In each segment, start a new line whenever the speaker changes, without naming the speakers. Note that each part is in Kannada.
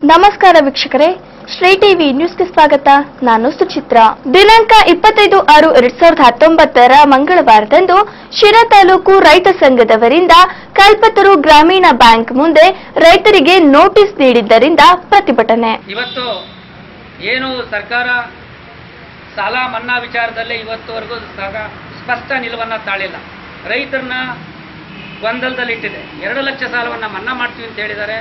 ನಮಸ್ಕಾರ ವೀಕ್ಷಕರೇ ಶ್ರೀ ಟಿವಿ ನ್ಯೂಸ್ಗೆ ಸ್ವಾಗತ ನಾನು ಸುಚಿತ್ರ ದಿನಾಂಕ ಇಪ್ಪತ್ತೈದು ಆರು ಎರಡ್ ಸಾವಿರದ ಹತ್ತೊಂಬತ್ತರ ಮಂಗಳವಾರದಂದು ಶಿರಾ ತಾಲೂಕು ರೈತ ಸಂಘದವರಿಂದ ಕಲ್ಪತರು ಗ್ರಾಮೀಣ ಬ್ಯಾಂಕ್ ಮುಂದೆ ರೈತರಿಗೆ ನೋಟಿಸ್ ನೀಡಿದ್ದರಿಂದ ಪ್ರತಿಭಟನೆ
ಇವತ್ತು ಏನು ಸರ್ಕಾರ ಸಾಲ ಮನ್ನಾ ವಿಚಾರದಲ್ಲಿ ಇವತ್ತುವರೆಗೂ ಸಹ ಸ್ಪಷ್ಟ ನಿಲುವನ್ನು ತಾಳಿಲ್ಲ ರೈತರನ್ನ ಗೊಂದಲದಲ್ಲಿಟ್ಟಿದೆ ಎರಡು ಲಕ್ಷ ಸಾಲವನ್ನು ಮನ್ನಾ ಮಾಡ್ತೀವಿ ಅಂತ ಹೇಳಿದ್ದಾರೆ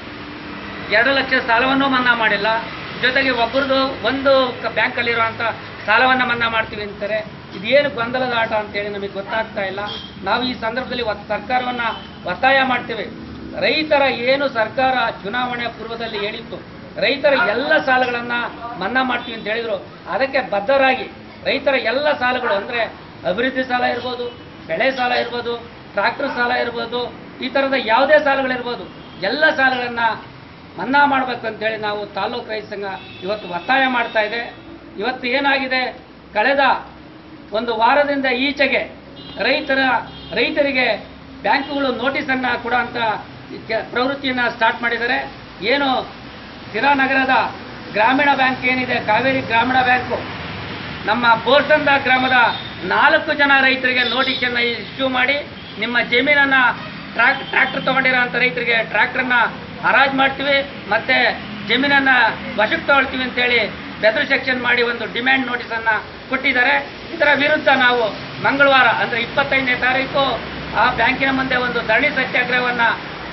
ಎರಡು ಲಕ್ಷ ಸಾಲವನ್ನು ಮನ್ನಾ ಮಾಡಿಲ್ಲ ಜೊತೆಗೆ ಒಬ್ಬರದು ಒಂದು ಕ- ಬ್ಯಾಂಕಲ್ಲಿರುವಂಥ ಸಾಲವನ್ನು ಮನ್ನಾ ಮಾಡ್ತೀವಿ ಅಂತಾರೆ ಇದೇನು ಗೊಂದಲದ ಆಟ ಅಂತೇಳಿ ನಮಗೆ ಗೊತ್ತಾಗ್ತಾ ಇಲ್ಲ ನಾವು ಈ ಸಂದರ್ಭದಲ್ಲಿ ಒತ್- ಸರ್ಕಾರವನ್ನು ಒತ್ತಾಯ ಮಾಡ್ತೇವೆ ರೈತರ ಏನು ಸರ್ಕಾರ ಚುನಾವಣೆ ಪೂರ್ವದಲ್ಲಿ ಹೇಳಿತ್ತು ರೈತರ ಎಲ್ಲ ಸಾಲಗಳನ್ನು ಮನ್ನಾ ಮಾಡ್ತೀವಿ ಅಂತ ಹೇಳಿದ್ರು ಅದಕ್ಕೆ ಬದ್ಧರಾಗಿ ರೈತರ ಎಲ್ಲ ಸಾಲಗಳು ಅಂದರೆ ಅಭಿವೃದ್ಧಿ ಸಾಲ ಇರ್ಬೋದು ಬೆಳೆ ಸಾಲ ಇರ್ಬೋದು ಟ್ರಾಕ್ಟರ್ ಸಾಲ ಇರ್ಬೋದು ಈ ಥರದ ಯಾವುದೇ ಸಾಲಗಳಿರ್ಬೋದು ಎಲ್ಲ ಸಾಲಗಳನ್ನು ಮನ್ನಾ ಮಾಡಬೇಕು ಅಂತೇಳಿ ನಾವು ತಾಲೂಕು ರೈತ ಸಂಘ ಇವತ್ತು ಒತ್ತಾಯ ಮಾಡ್ತಾ ಇದೆ ಇವತ್ತು ಏನಾಗಿದೆ ಕಳೆದ ಒಂದು ವಾರದಿಂದ ಈಚೆಗೆ ರೈತರ ರೈತರಿಗೆ ಬ್ಯಾಂಕುಗಳು ನೋಟಿಸನ್ನು ಕೊಡುವಂಥ ಕೆ- ಪ್ರವೃತ್ತಿಯನ್ನು ಸ್ಟಾರ್ಟ್ ಮಾಡಿದ್ದಾರೆ ಏನು ಸಿರಾ ನಗರದ ಗ್ರಾಮೀಣ ಬ್ಯಾಂಕ್ ಏನಿದೆ ಕಾವೇರಿ ಗ್ರಾಮೀಣ ಬ್ಯಾಂಕು ನಮ್ಮ ಬೋರ್ಸಂದ ಗ್ರಾಮದ ನಾಲ್ಕು ಜನ ರೈತರಿಗೆ ನೋಟಿಸನ್ನು ಇಶ್ಯೂ ಮಾಡಿ ನಿಮ್ಮ ಜಮೀನನ್ನು ಟ್ರಾಕ್ ಟ್ರ್ಯಾಕ್ಟರ್ ತೊಗೊಂಡಿರೋಂಥ ರೈತರಿಗೆ ಟ್ರ್ಯಾಕ್ಟರ್ನ ಹರಾಜು ಮಾಡ್ತೀವಿ ಮತ್ತು ಜಮೀನನ್ನು ವಶಕ್ಕೆ ತಗೊಳ್ತೀವಿ ಅಂತೇಳಿ ಬೆದರ್ ಸೆಕ್ಷನ್ ಮಾಡಿ ಒಂದು ಡಿಮ್ಯಾಂಡ್ ನೋಟಿಸನ್ನು ಕೊಟ್ಟಿದ್ದಾರೆ ಇದರ ವಿರುದ್ಧ ನಾವು ಮಂಗಳವಾರ ಅಂದರೆ ಇಪ್ಪತ್ತೈದನೇ ತಾರೀಕು ಆ ಬ್ಯಾಂಕಿನ ಮುಂದೆ ಒಂದು ಧರಣಿ ಸತ್ಯಾಗ್ರಹವನ್ನು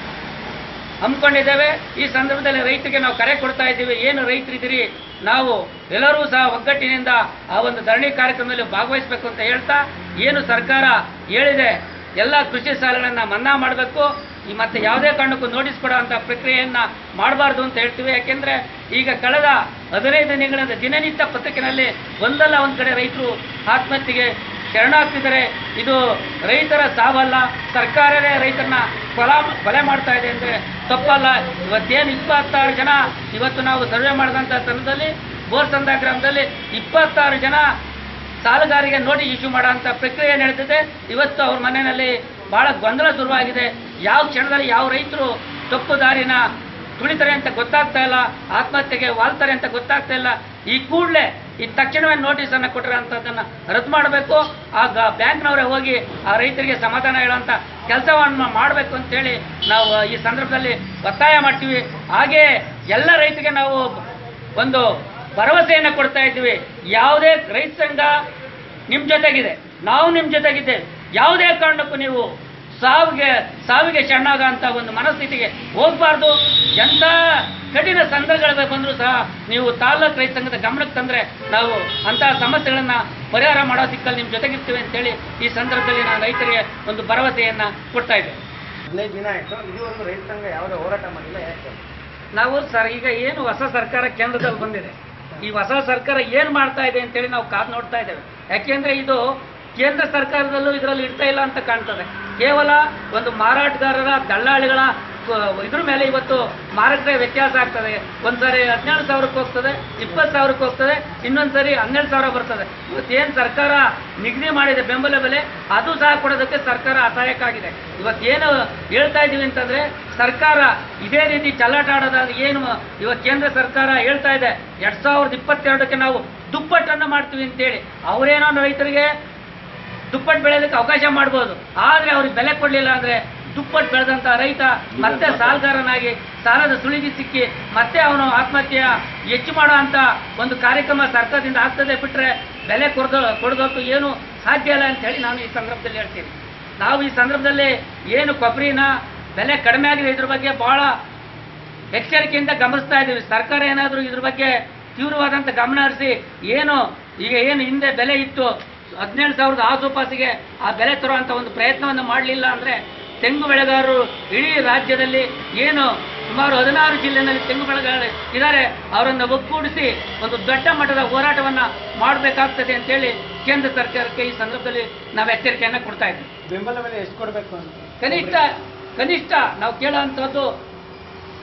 ಹಮ್ಮಿಕೊಂಡಿದ್ದೇವೆ ಈ ಸಂದರ್ಭದಲ್ಲಿ ರೈತರಿಗೆ ನಾವು ಕರೆ ಕೊಡ್ತಾ ಇದ್ದೀವಿ ಏನು ರೈತರಿದ್ದೀರಿ ನಾವು ಎಲ್ಲರೂ ಸಹ ಒಗ್ಗಟ್ಟಿನಿಂದ ಆ ಒಂದು ಧರಣಿ ಕಾರ್ಯಕ್ರಮದಲ್ಲಿ ಭಾಗವಹಿಸಬೇಕು ಅಂತ ಹೇಳ್ತಾ ಏನು ಸರ್ಕಾರ ಹೇಳಿದೆ ಎಲ್ಲ ಕೃಷಿ ಸಾಲಗಳನ್ನು ಮನ್ನಾ ಮಾಡಬೇಕು ಈ ಮತ್ತೆ ಯಾವುದೇ ಕಾರಣಕ್ಕೂ ನೋಟಿಸ್ ಕೊಡುವಂಥ ಪ್ರಕ್ರಿಯೆಯನ್ನು ಮಾಡಬಾರ್ದು ಅಂತ ಹೇಳ್ತೀವಿ ಯಾಕೆಂದರೆ ಈಗ ಕಳೆದ ಹದಿನೈದು ದಿನಗಳಿಂದ ದಿನನಿತ್ಯ ಪತ್ರಿಕೆಯಲ್ಲಿ ಒಂದಲ್ಲ ಒಂದು ಕಡೆ ರೈತರು ಆತ್ಮಹತ್ಯೆಗೆ ಶರಣಾಗ್ತಿದ್ದಾರೆ ಇದು ರೈತರ ಸಾವಲ್ಲ ಸರ್ಕಾರವೇ ರೈತರನ್ನ ಕೊಲ ಕೊಲೆ ಮಾಡ್ತಾ ಇದೆ ಅಂದರೆ ತಪ್ಪಲ್ಲ ಇವತ್ತೇನು ಇಪ್ಪತ್ತಾರು ಜನ ಇವತ್ತು ನಾವು ಸರ್ವೆ ಮಾಡಿದಂಥ ಸಂದರ್ಭದಲ್ಲಿ ಬೋರ್ಸಂದ ಗ್ರಾಮದಲ್ಲಿ ಇಪ್ಪತ್ತಾರು ಜನ ಸಾಲಗಾರಿಗೆ ನೋಟಿಸ್ ಇಶ್ಯೂ ಮಾಡೋಂಥ ಪ್ರಕ್ರಿಯೆ ನಡೆದಿದೆ ಇವತ್ತು ಅವ್ರ ಮನೆಯಲ್ಲಿ ಭಾಳ ಗೊಂದಲ ಶುರುವಾಗಿದೆ ಯಾವ ಕ್ಷಣದಲ್ಲಿ ಯಾವ ರೈತರು ತಪ್ಪು ದಾರಿನ ತುಳಿತಾರೆ ಅಂತ ಗೊತ್ತಾಗ್ತಾ ಇಲ್ಲ ಆತ್ಮಹತ್ಯೆಗೆ ವಾಲ್ತಾರೆ ಅಂತ ಗೊತ್ತಾಗ್ತಾ ಇಲ್ಲ ಈ ಕೂಡಲೇ ಈ ತಕ್ಷಣವೇ ನೋಟಿಸನ್ನು ಕೊಟ್ಟಿರೋಂಥದ್ದನ್ನು ರದ್ದು ಮಾಡಬೇಕು ಆಗ ಬ್ಯಾಂಕ್ನವರೇ ಹೋಗಿ ಆ ರೈತರಿಗೆ ಸಮಾಧಾನ ಹೇಳೋಂಥ ಕೆಲಸವನ್ನು ಮಾಡಬೇಕು ಅಂತೇಳಿ ನಾವು ಈ ಸಂದರ್ಭದಲ್ಲಿ ಒತ್ತಾಯ ಮಾಡ್ತೀವಿ ಹಾಗೇ ಎಲ್ಲ ರೈತರಿಗೆ ನಾವು ಒಂದು ಭರವಸೆಯನ್ನು ಕೊಡ್ತಾ ಇದ್ದೀವಿ ಯಾವುದೇ ರೈತ ಸಂಘ ನಿಮ್ಮ ಜೊತೆಗಿದೆ ನಾವು ನಿಮ್ಮ ಜೊತೆಗಿದ್ದೇವೆ ಯಾವುದೇ ಕಾರಣಕ್ಕೂ ನೀವು ಸಾವಿಗೆ ಸಾವಿಗೆ ಶರಣಾಗಂತ ಒಂದು ಮನಸ್ಥಿತಿಗೆ ಹೋಗಬಾರ್ದು ಎಂಥ ಕಠಿಣ ಸಂದರ್ಭಗಳು ಬಂದರೂ ಸಹ ನೀವು ತಾಲೂಕು ರೈತ ಸಂಘದ ಗಮನಕ್ಕೆ ತಂದರೆ ನಾವು ಅಂತಹ ಸಮಸ್ಯೆಗಳನ್ನು ಪರಿಹಾರ ಮಾಡೋ ದಿಕ್ಕಲ್ಲಿ ನಿಮ್ಮ ಜೊತೆಗಿರ್ತೀವಿ ಅಂತೇಳಿ ಈ ಸಂದರ್ಭದಲ್ಲಿ ನಾನು ರೈತರಿಗೆ ಒಂದು ಭರವಸೆಯನ್ನು ಕೊಡ್ತಾ ಇದ್ದೆ
ಹದಿನೈದು ದಿನ ಆಯಿತು ಇದುವರೆಗೂ ರೈತ ಸಂಘ ಯಾವುದೇ ಹೋರಾಟ ಮಾಡಿಲ್ಲ ಯಾಕೆ
ನಾವು ಸರ್ ಈಗ ಏನು ಹೊಸ ಸರ್ಕಾರ ಕೇಂದ್ರದಲ್ಲಿ ಬಂದಿದೆ ಈ ಹೊಸ ಸರ್ಕಾರ ಏನು ಮಾಡ್ತಾ ಇದೆ ಅಂತೇಳಿ ನಾವು ಕಾದು ನೋಡ್ತಾ ಇದ್ದೇವೆ ಯಾಕೆಂದ್ರೆ ಇದು ಕೇಂದ್ರ ಸರ್ಕಾರದಲ್ಲೂ ಇದರಲ್ಲಿ ಇರ್ತಾ ಇಲ್ಲ ಅಂತ ಕಾಣ್ತದೆ ಕೇವಲ ಒಂದು ಮಾರಾಟಗಾರರ ದಳ್ಳಾಳಿಗಳ ಕ- ಇದ್ರ ಮೇಲೆ ಇವತ್ತು ಮಾರಾಟದ ವ್ಯತ್ಯಾಸ ಆಗ್ತದೆ ಒಂದ್ಸರಿ ಹದಿನೇಳು ಸಾವಿರಕ್ಕೆ ಹೋಗ್ತದೆ ಇಪ್ಪತ್ತು ಸಾವಿರಕ್ಕೆ ಹೋಗ್ತದೆ ಇನ್ನೊಂದು ಸರಿ ಹನ್ನೆರಡು ಸಾವಿರ ಬರ್ತದೆ ಇವತ್ತೇನು ಸರ್ಕಾರ ನಿಗದಿ ಮಾಡಿದೆ ಬೆಂಬಲ ಬೆಲೆ ಅದು ಸಹ ಕೊಡೋದಕ್ಕೆ ಸರ್ಕಾರ ಅಸಹಾಯಕ ಆಗಿದೆ ಇವತ್ತೇನು ಹೇಳ್ತಾ ಇದ್ದೀವಿ ಅಂತಂದ್ರೆ ಸರ್ಕಾರ ಇದೇ ರೀತಿ ಚಲ್ಲಾಟ ಆಡೋದ ಏನು ಇವತ್ತು ಕೇಂದ್ರ ಸರ್ಕಾರ ಹೇಳ್ತಾ ಇದೆ ಎರಡ್ ಸಾವಿರದ ಇಪ್ಪತ್ತೆರಡಕ್ಕೆ ನಾವು ದುಪ್ಪಟ್ಟನ್ನು ಮಾಡ್ತೀವಿ ಅಂತೇಳಿ ಅವರೇನೋ ರೈತರಿಗೆ ದುಪ್ಪಟ್ಟು ಬೆಳೆಯೋದಕ್ಕೆ ಅವಕಾಶ ಮಾಡ್ಬೋದು ಆದರೆ ಅವ್ರಿಗೆ ಬೆಲೆ ಕೊಡಲಿಲ್ಲ ಅಂದರೆ ದುಪ್ಪಟ್ಟು ಬೆಳೆದಂಥ ರೈತ ಮತ್ತೆ ಸಾಲಗಾರನಾಗಿ ಸಾಲದ ಸುಳಿಗೆ ಸಿಕ್ಕಿ ಮತ್ತೆ ಅವನು ಆತ್ಮಹತ್ಯೆ ಹೆಚ್ಚು ಮಾಡೋ ಅಂಥ ಒಂದು ಕಾರ್ಯಕ್ರಮ ಸರ್ಕಾರದಿಂದ ಆಗ್ತದೆ ಬಿಟ್ಟರೆ ಬೆಲೆ ಕೊಡ್ದು ಕೊಡೋದಕ್ಕೂ ಏನು ಸಾಧ್ಯ ಇಲ್ಲ ಅಂತ ಹೇಳಿ ನಾನು ಈ ಸಂದರ್ಭದಲ್ಲಿ ಹೇಳ್ತೀನಿ ನಾವು ಈ ಸಂದರ್ಭದಲ್ಲಿ ಏನು ಕೊಬ್ಬರಿನ ಬೆಲೆ ಕಡಿಮೆ ಆಗಿದೆ ಇದ್ರ ಬಗ್ಗೆ ಭಾಳ ಎಚ್ಚರಿಕೆಯಿಂದ ಗಮನಿಸ್ತಾ ಇದ್ದೀವಿ ಸರ್ಕಾರ ಏನಾದರೂ ಇದ್ರ ಬಗ್ಗೆ ತೀವ್ರವಾದಂಥ ಗಮನ ಹರಿಸಿ ಏನು ಈಗ ಏನು ಹಿಂದೆ ಬೆಲೆ ಇತ್ತು ಹದಿನೇಳು ಸಾವಿರದ ಆಸುಪಾಸಿಗೆ ಆ ಬೆಲೆ ತರುವಂಥ ಒಂದು ಪ್ರಯತ್ನವನ್ನು ಮಾಡಲಿಲ್ಲ ಅಂದರೆ ತೆಂಗು ಬೆಳೆಗಾರರು ಇಡೀ ರಾಜ್ಯದಲ್ಲಿ ಏನು ಸುಮಾರು ಹದಿನಾರು ಜಿಲ್ಲೆಯಲ್ಲಿ ತೆಂಗು ಬೆಳೆಗಾರರು ಇದ್ದಾರೆ ಅವರನ್ನು ಒಗ್ಗೂಡಿಸಿ ಒಂದು ದೊಡ್ಡ ಮಟ್ಟದ ಹೋರಾಟವನ್ನು ಮಾಡಬೇಕಾಗ್ತದೆ ಅಂತೇಳಿ ಕೇಂದ್ರ ಸರ್ಕಾರಕ್ಕೆ ಈ ಸಂದರ್ಭದಲ್ಲಿ ನಾವು ಎಚ್ಚರಿಕೆಯನ್ನು ಕೊಡ್ತಾ ಇದ್ದೀವಿ
ಬೆಂಬಲ ಬೆಲೆ ಎಷ್ಟು ಕೊಡಬೇಕು ಅಂತ
ಕನಿಷ್ಠ ಕನಿಷ್ಠ ನಾವು ಕೇಳೋವಂಥದ್ದು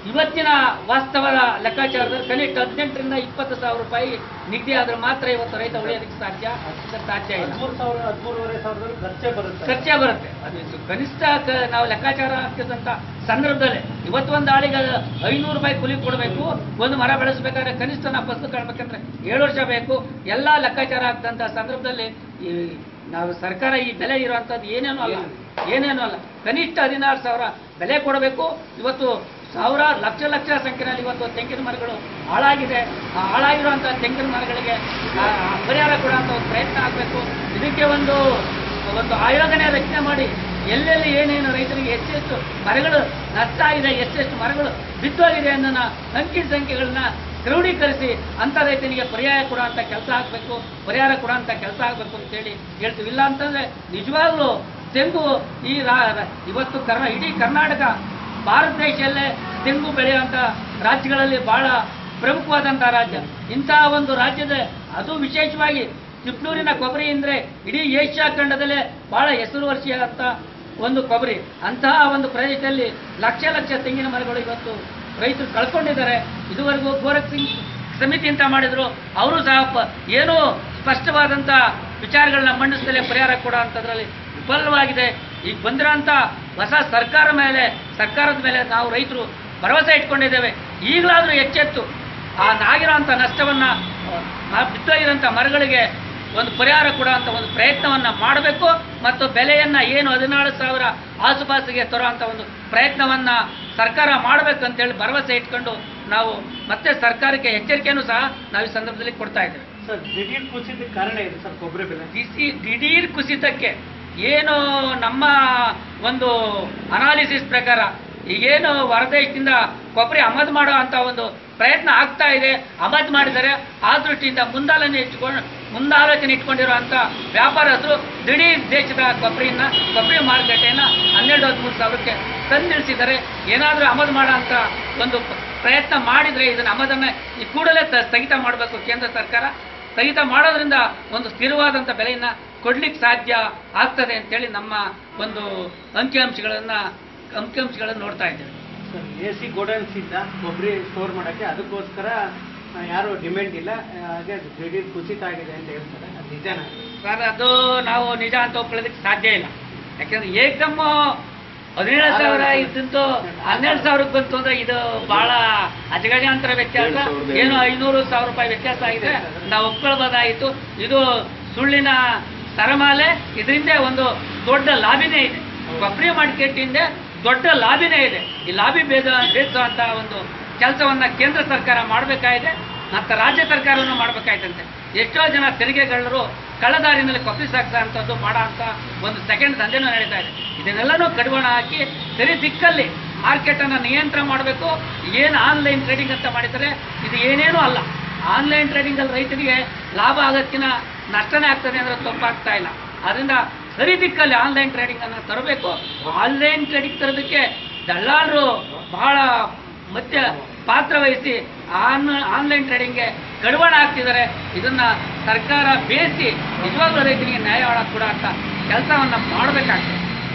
ಇವತ್ತಿನ ವಾಸ್ತವದ ಲೆಕ್ಕಾಚಾರದಲ್ಲಿ ಕನಿಷ್ಠ ಹದಿನೆಂಟರಿಂದ ಇಪ್ಪತ್ತು ಸಾವಿರ ರೂಪಾಯಿ ನಿಗದಿ ಆದ್ರೆ ಮಾತ್ರ ಇವತ್ತು ರೈತ ಉಳಿಯೋದಕ್ಕೆ ಸಾಧ್ಯ ಅದಕ್ಕೆ ಸಾಧ್ಯ ಇಲ್ಲ
ಹದಿಮೂರು ಸಾವಿರ ಹದಿಮೂರುವರೆ ಸಾವಿರದಲ್ಲಿ ಖರ್ಚೇ ಬರುತ್ತೆ
ಖರ್ಚೇ ಬರುತ್ತೆ ಅದು ಇದು ಕನಿಷ್ಠ ಕ- ನಾವು ಲೆಕ್ಕಾಚಾರ ಹಾಕಿದಂತ ಸಂದರ್ಭದಲ್ಲಿ ಇವತ್ತು ಒಂದು ಆಳಿಗೆ ಐನೂರು ರೂಪಾಯಿ ಕೂಲಿ ಕೊಡಬೇಕು ಒಂದು ಮರ ಬೆಳೆಸಬೇಕಾದ್ರೆ ಕನಿಷ್ಠ ನಾವು ಫಸಲು ಕಾಣ್ಬೇಕಂದ್ರೆ ಏಳು ವರ್ಷ ಬೇಕು ಎಲ್ಲ ಲೆಕ್ಕಾಚಾರ ಆಗ್ತಂತ ಸಂದರ್ಭದಲ್ಲಿ ಈ ನಾವು ಸರ್ಕಾರ ಈ ಬೆಲೆ ಇರುವಂಥದ್ದು ಏನೇನೂ ಅಲ್ಲ ಏನೇನೂ ಅಲ್ಲ ಕನಿಷ್ಠ ಹದಿನಾರು ಸಾವಿರ ಬೆಲೆ ಕೊಡಬೇಕು ಇವತ್ತು ಸಾವಿರ ಲಕ್ಷ ಲಕ್ಷ ಸಂಖ್ಯೆಯಲ್ಲಿ ಇವತ್ತು ತೆಂಗಿನ ಮರಗಳು ಹಾಳಾಗಿದೆ ಆ ಹಾಳಾಗಿರುವಂಥ ತೆಂಗಿನ ಮರಗಳಿಗೆ ಆ, ಪರಿಹಾರ ಕೊಡುವಂಥ ಒಂದು ಪ್ರಯತ್ನ ಆಗಬೇಕು ಇದಕ್ಕೆ ಒಂದು ಒಂದು ಆಯೋಗನೆ ರಚನೆ ಮಾಡಿ ಎಲ್ಲೆಲ್ಲಿ ಏನೇನು ರೈತರಿಗೆ ಎಷ್ಟೆಷ್ಟು ಮರಗಳು ನಷ್ಟ ಆಗಿದೆ ಎಷ್ಟೆಷ್ಟು ಮರಗಳು ಬಿದ್ದೋಗಿದೆ ಅನ್ನೋ ಅಂಕಿ ಸಂಖ್ಯೆಗಳನ್ನ ಕ್ರೋಢೀಕರಿಸಿ ಅಂಥ ರೈತನಿಗೆ ಪರ್ಯಾಯ ಕೊಡುವಂಥ ಕೆಲಸ ಆಗಬೇಕು ಪರಿಹಾರ ಕೊಡುವಂಥ ಕೆಲಸ ಆಗಬೇಕು ಅಂತೇಳಿ ಹೇಳ್ತೀವಿ ಇಲ್ಲ ಅಂತಂದ್ರೆ ನಿಜವಾಗ್ಲೂ ತೆಂಗು ಈ ರಾ- ರಾ- ಇವತ್ತು ಕರ್ನಾ ಇಡೀ ಕರ್ನಾಟಕ ಭಾರತ ದೇಶದಲ್ಲೇ ತೆಂಗು ಬೆಳೆಯುವಂಥ ರಾಜ್ಯಗಳಲ್ಲಿ ಬಹಳ ಪ್ರಮುಖವಾದಂಥ ರಾಜ್ಯ ಇಂತಹ ಒಂದು ರಾಜ್ಯದ ಅದು ವಿಶೇಷವಾಗಿ ತಿಪ್ಟೂರಿನ ಕೊಬ್ಬರಿ ಅಂದರೆ ಇಡೀ ಏಷ್ಯಾ ಖಂಡದಲ್ಲೇ ಬಹಳ ಹೆಸರುವಾಸಿಯಾದಂಥ ಒಂದು ಕೊಬ್ಬರಿ ಅಂತಹ ಒಂದು ಪ್ರದೇಶದಲ್ಲಿ ಲಕ್ಷ ಲಕ್ಷ ತೆಂಗಿನ ಮರಗಳು ಇವತ್ತು ರೈತರು ಕಳ್ಕೊಂಡಿದ್ದಾರೆ ಇದುವರೆಗೂ ಗೋರಖ್ ಸಿಂಗ್ ಸಮಿತಿ ಅಂತ ಮಾಡಿದ್ರು ಅವರು ಸಹ ಪ- ಏನೂ ಸ್ಪಷ್ಟವಾದಂಥ ವಿಚಾರಗಳನ್ನ ಮಂಡಿಸದಲ್ಲೇ ಪರಿಹಾರ ಕೊಡೋ ಅಂಥದ್ರಲ್ಲಿ ವಿಫಲವಾಗಿದೆ ಈಗ ಬಂದಿರೋಂಥ ಹೊಸ ಸರ್ಕಾರ ಮೇಲೆ ಸರ್ಕಾರದ ಮೇಲೆ ನಾವು ರೈತರು ಭರವಸೆ ಇಟ್ಕೊಂಡಿದ್ದೇವೆ ಈಗಲಾದರೂ ಎಚ್ಚೆತ್ತು ಆ ನಾಗಿರೋಂಥ ನಷ್ಟವನ್ನು ಬಿತ್ತೋಗಿರೋಂಥ ಮರಗಳಿಗೆ ಒಂದು ಪರಿಹಾರ ಕೊಡುವಂಥ ಒಂದು ಪ್ರಯತ್ನವನ್ನು ಮಾಡಬೇಕು ಮತ್ತು ಬೆಲೆಯನ್ನು ಏನು ಹದಿನಾಳು ಸಾವಿರ ಆಸುಪಾಸಿಗೆ ತರುವಂಥ ಒಂದು ಪ್ರಯತ್ನವನ್ನು ಸರ್ಕಾರ ಮಾಡಬೇಕು ಅಂತೇಳಿ ಭರವಸೆ ಇಟ್ಕೊಂಡು ನಾವು ಮತ್ತೆ ಸರ್ಕಾರಕ್ಕೆ ಎಚ್ಚರಿಕೆಯನ್ನು ಸಹ ನಾವು ಈ ಸಂದರ್ಭದಲ್ಲಿ ಕೊಡ್ತಾ ಇದ್ದೇವೆ
ಸರ್ ದಿಢೀರ್ ಕುಸಿತಕ್ಕೆ ಕಾರಣ ಇದೆ ಸರ್ ಕೊಬ್ಬರಿ ಬೆಲೆ
ಬಿಸಿ ದಿಢೀರ್ ಕುಸಿತಕ್ಕೆ ಏನು ನಮ್ಮ ಒಂದು ಅನಾಲಿಸಿಸ್ ಪ್ರಕಾರ ಈಗೇನು ಹೊರದೇಶದಿಂದ ಕೊಬ್ಬರಿ ಆಮದು ಮಾಡೋ ಅಂತ ಒಂದು ಪ್ರಯತ್ನ ಆಗ್ತಾ ಇದೆ ಆಮದು ಮಾಡಿದರೆ ಆ ದೃಷ್ಟಿಯಿಂದ ಮುಂದಾಲನೆ ಇಟ್ಕೊಂಡು ಮುಂದಾಲೋಚನೆ ಇಟ್ಕೊಂಡಿರುವಂಥ ವ್ಯಾಪಾರಸ್ಥರು ದಿಢೀರ್ ದೇಶದ ಕೊಬ್ಬರಿನ ಕೊಬ್ಬರಿ ಮಾರುಕಟ್ಟೆಯನ್ನು ಹನ್ನೆರಡು ಹದಿಮೂರು ಸಾವಿರಕ್ಕೆ ತಂದು ನಿಲ್ಲಿಸಿದ್ದಾರೆ ಏನಾದರೂ ಆಮದು ಮಾಡೋ ಅಂತ ಒಂದು ಪ್ರಯತ್ನ ಮಾಡಿದರೆ ಇದನ್ನು ಆಮದನ್ನು ಈ ಕೂಡಲೇ ತ- ಸ್ಥಗಿತ ಮಾಡಬೇಕು ಕೇಂದ್ರ ಸರ್ಕಾರ ಸ್ಥಗಿತ ಮಾಡೋದ್ರಿಂದ ಒಂದು ಸ್ಥಿರವಾದಂಥ ಬೆಲೆಯನ್ನು ಕೊಡ್ಲಿಕ್ಕೆ ಸಾಧ್ಯ ಆಗ್ತದೆ ಅಂತೇಳಿ ನಮ್ಮ ಒಂದು ಅಂಕಿಅಂಶಗಳನ್ನು ಅಂಕಿಅಂಶಗಳನ್ನು ನೋಡ್ತಾ ಇದ್ದೇವೆ
ಸರ್ ಎ ಸಿ ಗೋಡನ್ಸ್ ಇದ್ದ ಕೊಬ್ಬರಿ ಸ್ಟೋರ್ ಮಾಡೋಕ್ಕೆ ಅದಕ್ಕೋಸ್ಕರ ಆ, ಯಾರು ಡಿಮ್ಯಾಂಡ್ ಇಲ್ಲ ಆ, ಹಾಗೆ ಅದು ದಿಢೀರ್ ಕುಸಿತ ಆಗಿದೆ ಅಂತ ಹೇಳ್ತಾರೆ ಅದು ನಿಜಾನ
ಸರ್ ಅದು ನಾವು ನಿಜ ಅಂತ ಒಪ್ಕೊಳ್ಳೋದಕ್ಕೆ ಸಾಧ್ಯ ಇಲ್ಲ ಯಾಕಂದ್ರೆ ಏಕದಮ್ಮ ಹದಿನೇಳು ಸಾವಿರ ಇದ್ದಂತೂ ಹನ್ನೆರಡು ಸಾವಿರಕ್ಕೆ ಬಂತು ಅಂದ್ರೆ ಇದು ಬಹಳ ಅಜಗಜಾಂತರ ವ್ಯತ್ಯಾಸ ಏನು ಐನೂರು ಸಾವಿರ ರೂಪಾಯಿ ವ್ಯತ್ಯಾಸ ಆಗಿದೆ ನಾವು ಒಪ್ಕೊಳ್ಬೋದಾಗಿತ್ತು ಇದು ಸುಳ್ಳಿನ ಸರಮಾಲೆ ಇದರಿಂದ ಒಂದು ದೊಡ್ಡ ಲಾಭಿನೇ ಇದೆ ಕೊಬ್ಬರಿ ಮಾರ್ಕೆಟಿಂದ ದೊಡ್ಡ ಲಾಭಿನೇ ಇದೆ ಈ ಲಾಭಿ ಭೇದ ಭೇದಿಸುವಂತ ಒಂದು ಕೆಲಸವನ್ನ ಕೇಂದ್ರ ಸರ್ಕಾರ ಮಾಡಬೇಕಾಗಿದೆ ಮತ್ತು ರಾಜ್ಯ ಸರ್ಕಾರವನ್ನು ಮಾಡಬೇಕಾಯ್ತಂತೆ ಎಷ್ಟೋ ಜನ ತೆರಿಗೆಗಳ್ಳರು ಕಳ್ಳದಾರಿನಲ್ಲಿ ಕೊಬ್ಬರಿ ಸಾಕ್ತಾ ಅಂಥದ್ದು ಮಾಡೋ ಅಂತ ಒಂದು ಸೆಕೆಂಡ್ ದಂಧೆನೂ ನಡೀತಾ ಇದೆ ಇದನ್ನೆಲ್ಲನೂ ಕಡಿವಾಣ ಹಾಕಿ ಸರಿ ದಿಕ್ಕಲ್ಲಿ ಮಾರ್ಕೆಟನ್ನು ನಿಯಂತ್ರಣ ಮಾಡಬೇಕು ಏನು ಆನ್ಲೈನ್ ಟ್ರೇಡಿಂಗ್ ಅಂತ ಮಾಡಿದರೆ ಇದು ಏನೇನೂ ಅಲ್ಲ ಆನ್ಲೈನ್ ಟ್ರೇಡಿಂಗಲ್ಲಿ ರೈತರಿಗೆ ಲಾಭ ಆಗೋದಕ್ಕಿಂತ ನಷ್ಟನೇ ಆಗ್ತದೆ ಅಂದರೆ ತಪ್ಪಾಗ್ತಾ ಇಲ್ಲ ಅದರಿಂದ ಸರಿ ದಿಕ್ಕಲ್ಲಿ ಆನ್ಲೈನ್ ಟ್ರೇಡಿಂಗ್ ಅನ್ನು ತರಬೇಕು ಆನ್ಲೈನ್ ಟ್ರೇಡಿಂಗ್ ತರೋದಕ್ಕೆ ದಳ್ಳಾಳರು ಬಹಳ ಮಧ್ಯ ಪಾತ್ರ ವಹಿಸಿ ಆನ್ ಆನ್ಲೈನ್ ಟ್ರೇಡಿಂಗ್ಗೆ ಕಡಿವಾಣ ಹಾಕ್ತಿದ್ದಾರೆ ಇದನ್ನ ಸರ್ಕಾರ ಬೇಯಿಸಿ ನಿಜವಾಗ್ಲೂ ರೈತರಿಗೆ ನ್ಯಾಯ ಕೂಡ ಅಂತ ಕೆಲಸವನ್ನ ಮಾಡಬೇಕಾಗ್ತದೆ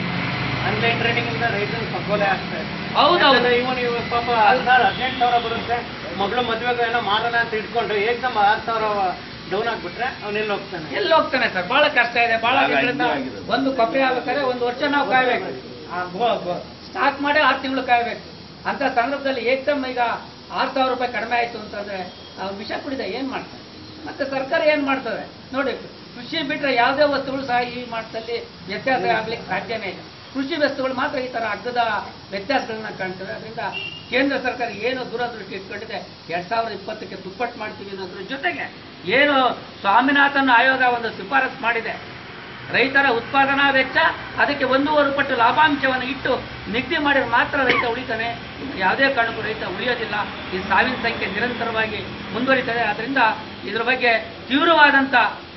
ಆನ್ಲೈನ್ ಟ್ರೇಡಿಂಗ್ ಇಂದ ರೈತರು ಕಗ್ಗೊಲೆ ಆಗ್ತಾ ಇದೆ
ಹೌದೌದು.
ಯಾಕಂದ್ರೆ ಇವನು ಇವ ಪಾಪ ಹದಿನಾರು ಹದಿನೆಂಟು ಸಾವಿರ ಬರುತ್ತೆ ಮಗಳು ಮದ್ವೆಗೆ ಏನೋ ಮಾಡೋಣ ಅಂತ ಇಟ್ಕೊಂಡ್ರೆ ಏಕದಮ್ ಆರು ಸಾವಿರ ಡೌನ್ ಆಗ್ಬಿಟ್ರೆ ಅವನೆಲ್ಲ ಹೋಗ್ತಾನೆ
ಎಲ್ಲಿ ಹೋಗ್ತಾನೆ ಸರ್ ಬಹಳ ಕಷ್ಟ ಇದೆ ಬಹಳ ದಿನಗಳಿಂದ ಒಂದು ಕೊಬ್ಬರಿ ಆಗ್ಬೇಕಾದ್ರೆ ಒಂದು ವರ್ಷ ನಾವು ಕಾಯ್ಬೇಕು ಸ್ಟಾಕ್ ಮಾಡಿ ಆರು ತಿಂಗಳು ಕಾಯ್ಬೇಕು ಅಂತ ಸಂದರ್ಭದಲ್ಲಿ ಏಕದಮ್ ಈಗ ಆರು ಸಾವಿರ ರೂಪಾಯಿ ಕಡಿಮೆ ಆಯ್ತು ಅಂತಂದ್ರೆ ಅವ್ನು ವಿಷ ಕುಡಿದ ಏನ್ ಮಾಡ್ತಾರೆ ಮತ್ತೆ ಸರ್ಕಾರ ಏನ್ ಮಾಡ್ತದೆ ನೋಡಿ ಕೃಷಿ ಬಿಟ್ರೆ ಯಾವುದೇ ವಸ್ತುಗಳು ಸಹ ಈ ಮಟ್ಟದಲ್ಲಿ ವ್ಯತ್ಯಾಸ ಆಗ್ಲಿಕ್ಕೆ ಸಾಧ್ಯನೇ ಇಲ್ಲ ಕೃಷಿ ವಸ್ತುಗಳು ಮಾತ್ರ ಈ ತರ ಅಗ್ಗದ ವ್ಯತ್ಯಾಸಗಳನ್ನ ಕಾಣ್ತವೆ ಅದರಿಂದ ಕೇಂದ್ರ ಸರ್ಕಾರ ಏನು ದೂರದೃಷ್ಟಿ ಇಟ್ಕೊಂಡಿದೆ ಎರಡ್ ಸಾವಿರದ ಇಪ್ಪತ್ತಕ್ಕೆ ದುಪ್ಪಟ್ಟು ಮಾಡ್ತೀವಿ ಅನ್ನೋದ್ರ ಜೊತೆಗೆ ಏನು ಸ್ವಾಮಿನಾಥನ್ ಆಯೋಗ ಒಂದು ಶಿಫಾರಸ್ ಮಾಡಿದೆ ರೈತರ ಉತ್ಪಾದನಾ ವೆಚ್ಚ ಅದಕ್ಕೆ ಒಂದೂವರೆ ಪಟ್ಟು ಲಾಭಾಂಶವನ್ನು ಇಟ್ಟು ನಿಗದಿ ಮಾಡಿದ್ರೆ ಮಾತ್ರ ರೈತ ಉಳಿತಾನೆ ಯಾವುದೇ ಕಾರಣಕ್ಕೂ ರೈತ ಉಳಿಯೋದಿಲ್ಲ ಈ ಸಾವಿನ ಸಂಖ್ಯೆ ನಿರಂತರವಾಗಿ ಮುಂದುವರಿತದೆ ಅದರಿಂದ ಇದ್ರ ಬಗ್ಗೆ ತೀವ್ರವಾದಂಥ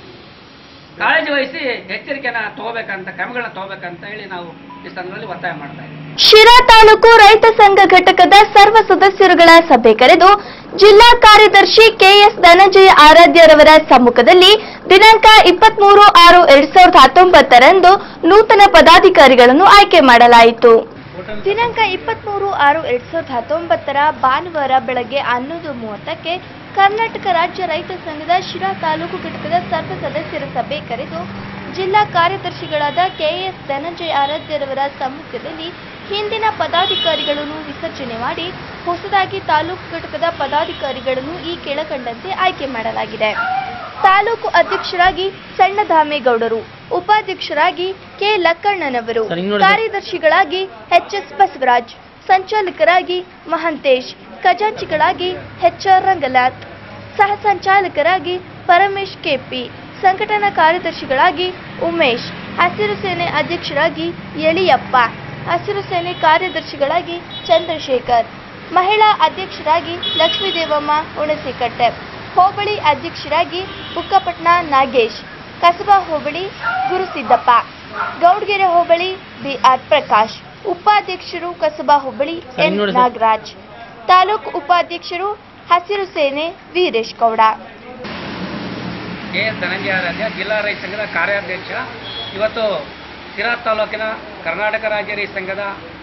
ಕಾಳಜಿ ವಹಿಸಿ ಎಚ್ಚರಿಕೆನ ತಗೋಬೇಕಂತ ಕ್ರಮಗಳನ್ನ ತಗೋಬೇಕಂತ ಹೇಳಿ ನಾವು ಈ ಸಂದರ್ಭದಲ್ಲಿ ಒತ್ತಾಯ ಮಾಡ್ತಾ ಇದ್ದೀವಿ
ಶಿರಾ ತಾಲೂಕು ರೈತ ಸಂಘ ಘಟಕದ ಸರ್ವ ಸದಸ್ಯರುಗಳ ಸಭೆ ಕರೆದು ಜಿಲ್ಲಾ ಕಾರ್ಯದರ್ಶಿ ಕೆಎಸ್ ಧನಂಜಯ ಆರಾಧ್ಯರವರ ಸಮ್ಮುಖದಲ್ಲಿ ದಿನಾಂಕ ಇಪ್ಪತ್ಮೂರು ಆರು ಎರಡ್ ಸಾವಿರದ ಹತ್ತೊಂಬತ್ತರಂದು ನೂತನ ಪದಾಧಿಕಾರಿಗಳನ್ನು ಆಯ್ಕೆ ಮಾಡಲಾಯಿತು
ಹೋಟೆಲ್
ದಿನಾಂಕ ಇಪ್ಪತ್ಮೂರು ಆರು ಎರಡ್ ಸಾವಿರದ ಹತ್ತೊಂಬತ್ತರ ಭಾನುವಾರ ಬೆಳಗ್ಗೆ ಹನ್ನೊಂದು ಮೂವತ್ತಕ್ಕೆ ಕರ್ನಾಟಕ ರಾಜ್ಯ ರೈತ ಸಂಘದ ಶಿರಾ ತಾಲೂಕು ಘಟಕದ ಸರ್ವ ಸದಸ್ಯರ ಸಭೆ ಕರೆದು ಜಿಲ್ಲಾ ಕಾರ್ಯದರ್ಶಿಗಳಾದ ಕೆಎಸ್ ಧನಂಜಯ ಆರಾಧ್ಯರವರ ಸಮ್ಮುಖದಲ್ಲಿ ಹಿಂದಿನ ಪದಾಧಿಕಾರಿಗಳನ್ನು ವಿಸರ್ಜನೆ ಮಾಡಿ ಹೊಸದಾಗಿ ತಾಲೂಕು ಘಟಕದ ಪದಾಧಿಕಾರಿಗಳನ್ನು ಈ ಕೆಳಕಂಡಂತೆ ಆಯ್ಕೆ ಮಾಡಲಾಗಿದೆ ತಾಲೂಕು ಅಧ್ಯಕ್ಷರಾಗಿ ಸಣ್ಣಧಾಮೇಗೌಡರು ಉಪಾಧ್ಯಕ್ಷರಾಗಿ ಕೆ ಲಕ್ಕಣ್ಣನವರು
ಸರ್, ಹಿಂಗ್ ನೋಡಿ ಸರ್.
ಕಾರ್ಯದರ್ಶಿಗಳಾಗಿ ಎಚ್ ಎಸ್ ಬಸವರಾಜ್ ಸಂಚಾಲಕರಾಗಿ ಮಹಂತೇಶ್ ಖಜಾಂಚಿಗಳಾಗಿ ಎಚ್ ಆರ್ ರಂಗನಾಥ್ ಸಹ ಸಂಚಾಲಕರಾಗಿ ಪರಮೇಶ್ ಕೆಪಿ ಸಂಘಟನಾ ಕಾರ್ಯದರ್ಶಿಗಳಾಗಿ ಉಮೇಶ್ ಹಸಿರು ಸೇನೆ ಅಧ್ಯಕ್ಷರಾಗಿ ಯಳಿಯಪ್ಪ ಹಸಿರು ಸೇನೆ ಕಾರ್ಯದರ್ಶಿಗಳಾಗಿ ಚಂದ್ರಶೇಖರ್ ಮಹಿಳಾ ಅಧ್ಯಕ್ಷರಾಗಿ ಲಕ್ಷ್ಮೀದೇವಮ್ಮ ಹುಣಸಿಕಟ್ಟೆ ಹೋಬಳಿ ಅಧ್ಯಕ್ಷರಾಗಿ ಬುಕ್ಕಪಟ್ನ ನಾಗೇಶ್ ಕಸಬಾ ಹೋಬಳಿ ಗುರುಸಿದ್ದಪ್ಪ ಗೌಡ್ಗೆರೆ ಹೋಬಳಿ ಬಿಆರ್ ಪ್ರಕಾಶ್ ಉಪಾಧ್ಯಕ್ಷರು ಕಸಬಾ ಹೋಬಳಿ
ಸರ್,
ಎನ್
ನೋಡಿ ಸರ್.
ನಾಗರಾಜ್ ತಾಲೂಕು ಉಪಾಧ್ಯಕ್ಷರು ಹಸಿರು ಸೇನೆ ವೀರೇಶ್ ಗೌಡ
ಕೆ ಎಸ್ ಧನಂಜಯ ಆರಾಧ್ಯ ಜಿಲ್ಲಾ ರೈತ ಸಂಘದ ಕಾರ್ಯಾಧ್ಯಕ್ಷ ಇವತ್ತು ಸಿರಾ ತಾಲೂಕಿನ ಕರ್ನಾಟಕ ರಾಜ್ಯ ರೈತ ಸಂಘದ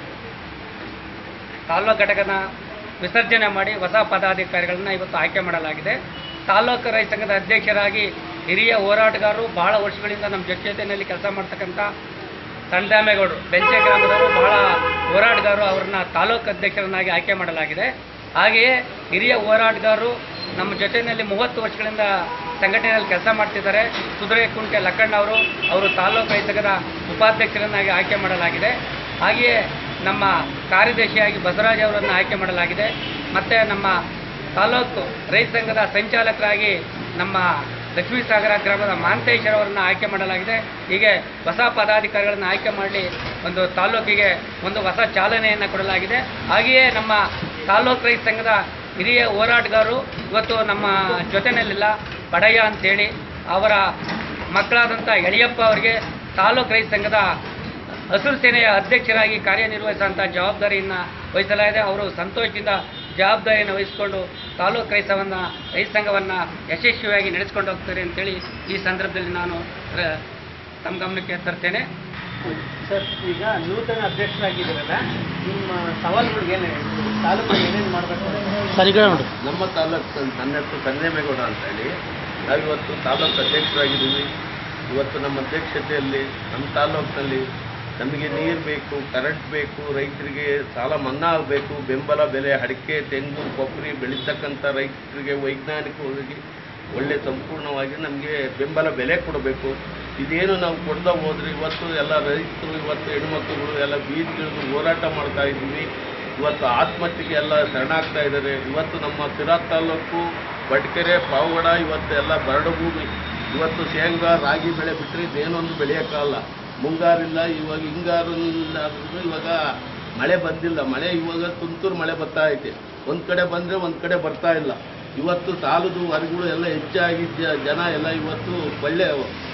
ತಾಲೂಕು ಘಟಕನ ವಿಸರ್ಜನೆ ಮಾಡಿ ಹೊಸ ಪದಾಧಿಕಾರಿಗಳನ್ನ ಇವತ್ತು ಆಯ್ಕೆ ಮಾಡಲಾಗಿದೆ ತಾಲೂಕು ರೈತ ಸಂಘದ ಅಧ್ಯಕ್ಷರಾಗಿ ಹಿರಿಯ ಹೋರಾಟಗಾರರು ಬಹಳ ವರ್ಷಗಳಿಂದ ನಮ್ಮ ಜೊತೆ ಜೊತೆಯಲ್ಲಿ ಕೆಲಸ ಮಾಡ್ತಕ್ಕಂಥ ಸಂಡಾಮೇಗೌಡರು ಬೆಂಚೆ ಗ್ರಾಮದವರು ಬಹಳ ಹೋರಾಟಗಾರರು ಅವರನ್ನ ತಾಲೂಕು ಅಧ್ಯಕ್ಷರನ್ನಾಗಿ ಆಯ್ಕೆ ಮಾಡಲಾಗಿದೆ ಹಾಗೆಯೇ ಹಿರಿಯ ಹೋರಾಟಗಾರರು ನಮ್ಮ ಜೊತೆಯಲ್ಲಿ ಮೂವತ್ತು ವರ್ಷಗಳಿಂದ ಸಂಘಟನೆಯಲ್ಲಿ ಕೆಲಸ ಮಾಡ್ತಿದ್ದಾರೆ ಕುದುರೆ ಕುಂಟೆ ಲಕ್ಕಣ್ಣ ಅವರು ಅವರು ತಾಲೂಕು ರೈತ ಸಂಘದ ಉಪಾಧ್ಯಕ್ಷರನ್ನಾಗಿ ಆಯ್ಕೆ ಮಾಡಲಾಗಿದೆ ಹಾಗೆಯೇ ನಮ್ಮ ಕಾರ್ಯದರ್ಶಿಯಾಗಿ ಬಸವರಾಜ್ ಅವರನ್ನು ಆಯ್ಕೆ ಮಾಡಲಾಗಿದೆ ಮತ್ತು ನಮ್ಮ ತಾಲೂಕು ರೈತ ಸಂಘದ ಸಂಚಾಲಕರಾಗಿ ನಮ್ಮ ಲಕ್ಷ್ಮೀ ಸಾಗರ ಗ್ರಾಮದ ಮಹಾಂತೇಶ್ವರ ಅವರನ್ನ ಆಯ್ಕೆ ಮಾಡಲಾಗಿದೆ ಹೀಗೆ ಹೊಸ ಪದಾಧಿಕಾರಿಗಳನ್ನು ಆಯ್ಕೆ ಮಾಡಿ ಒಂದು ತಾಲೂಕಿಗೆ ಒಂದು ಹೊಸ ಚಾಲನೆಯನ್ನು ಕೊಡಲಾಗಿದೆ ಹಾಗೆಯೇ ನಮ್ಮ ತಾಲೂಕು ರೈತ ಸಂಘದ ಹಿರಿಯ ಹೋರಾಟಗಾರರು ಇವತ್ತು ನಮ್ಮ ಜೊತೆಯಲ್ಲಿಲ್ಲ ಬಡಯ್ಯ ಅಂತೇಳಿ ಅವರ ಮಕ್ಕಳಾದಂಥ ಯಳಿಯಪ್ಪ ಅವರಿಗೆ ತಾಲೂಕು ರೈತ ಸಂಘದ ಹಸಿರು ಸೇನೆಯ ಅಧ್ಯಕ್ಷರಾಗಿ ಕಾರ್ಯನಿರ್ವಹಿಸುವಂಥ ಜವಾಬ್ದಾರಿಯನ್ನು ವಹಿಸಲಾಗಿದೆ ಅವರು ಸಂತೋಷದಿಂದ ಜವಾಬ್ದಾರಿಯನ್ನು ವಹಿಸಿಕೊಂಡು ತಾಲೂಕು ರೈತವನ್ನು ರೈತ ಸಂಘವನ್ನು ಯಶಸ್ವಿಯಾಗಿ ನಡೆಸ್ಕೊಂಡು ಹೋಗ್ತಾರೆ ಅಂತೇಳಿ ಈ ಸಂದರ್ಭದಲ್ಲಿ ನಾನು ರ- ತಮ್ಮ ಗಮನಕ್ಕೆ ತರ್ತೇನೆ
ಸರ್ ಈಗ ನೂತನ ಅಧ್ಯಕ್ಷರಾಗಿದ್ದೀರಲ್ಲ ನಿಮ್ಮ ಸವಾಲುಗಳಿಗೆ ಏನು ತಾಲೂಕು ಏನೇನು ಮಾಡಬೇಕು
ನಮ್ಮ ತಾಲೂಕು ನನ್ನ ಹೆಸರು ಕನ್ನೇಮೇಗೌಡ ಅಂತ ಹೇಳಿ ನಾವಿವತ್ತು ತಾಲೂಕು ಅಧ್ಯಕ್ಷರಾಗಿದ್ದೀವಿ ಇವತ್ತು ನಮ್ಮ ಅಧ್ಯಕ್ಷತೆಯಲ್ಲಿ ನಮ್ಮ ತಾಲೂಕಿನಲ್ಲಿ ನಮಗೆ ನೀರು ಬೇಕು ಕರೆಂಟ್ ಬೇಕು ರೈತರಿಗೆ ಸಾಲ ಮನ್ನಾ ಆಗಬೇಕು ಬೆಂಬಲ ಬೆಲೆ ಅಡಿಕೆ ತೆಂಗು ಕೊಬ್ಬರಿ ಬೆಳೀತಕ್ಕಂಥ ರೈತರಿಗೆ ವೈಜ್ಞಾನಿಕವಾಗಿ ಒಳ್ಳೆ ಸಂಪೂರ್ಣವಾಗಿ ನಮಗೆ ಬೆಂಬಲ ಬೆಲೆ ಕೊಡಬೇಕು ಇದೇನು ನಾವು ಕೊಡ್ದ ಹೋದ್ರೆ ಇವತ್ತು ಎಲ್ಲ ರೈತರು ಇವತ್ತು ಹೆಣ್ಮಕ್ಳುಗಳು ಎಲ್ಲ ಬೀದಿಗಿಳಿದು ಹೋರಾಟ ಮಾಡ್ತಾ ಇದ್ದೀವಿ ಇವತ್ತು ಆತ್ಮಹತ್ಯೆಗೆ ಎಲ್ಲ ಶರಣಾಗ್ತಾ ಇದ್ದಾರೆ ಇವತ್ತು ನಮ್ಮ ಸಿರಾ ತಾಲೂಕು ಬಟ್ಕೆರೆ ಪಾವಗಡ ಇವತ್ತು ಎಲ್ಲ ಬರಡು ಭೂಮಿ ಇವತ್ತು ಶೇಂಗಾ ರಾಗಿ ಬೆಳೆ ಬಿಟ್ಟರೆ ಇದೇನೊಂದು ಬೆಳೆಯೋಕ್ಕಾಗಲ್ಲ ಮುಂಗಾರಿಲ್ಲ ಇವಾಗ ಹಿಂಗಾರಿಲ್ಲ ಆದ್ರೂ ಇವಾಗ ಮಳೆ ಬಂದಿಲ್ಲ ಮಳೆ ಇವಾಗ ತುಂತುರು ಮಳೆ ಬರ್ತಾ ಐತೆ ಒಂದು ಕಡೆ ಬಂದರೆ ಒಂದು ಕಡೆ ಬರ್ತಾ ಇಲ್ಲ ಇವತ್ತು ಸಾಲದು ವರಗಳು ಎಲ್ಲ ಹೆಚ್ಚಾಗಿ ಜ- ಜನ ಎಲ್ಲ ಇವತ್ತು ಒಳ್ಳೆ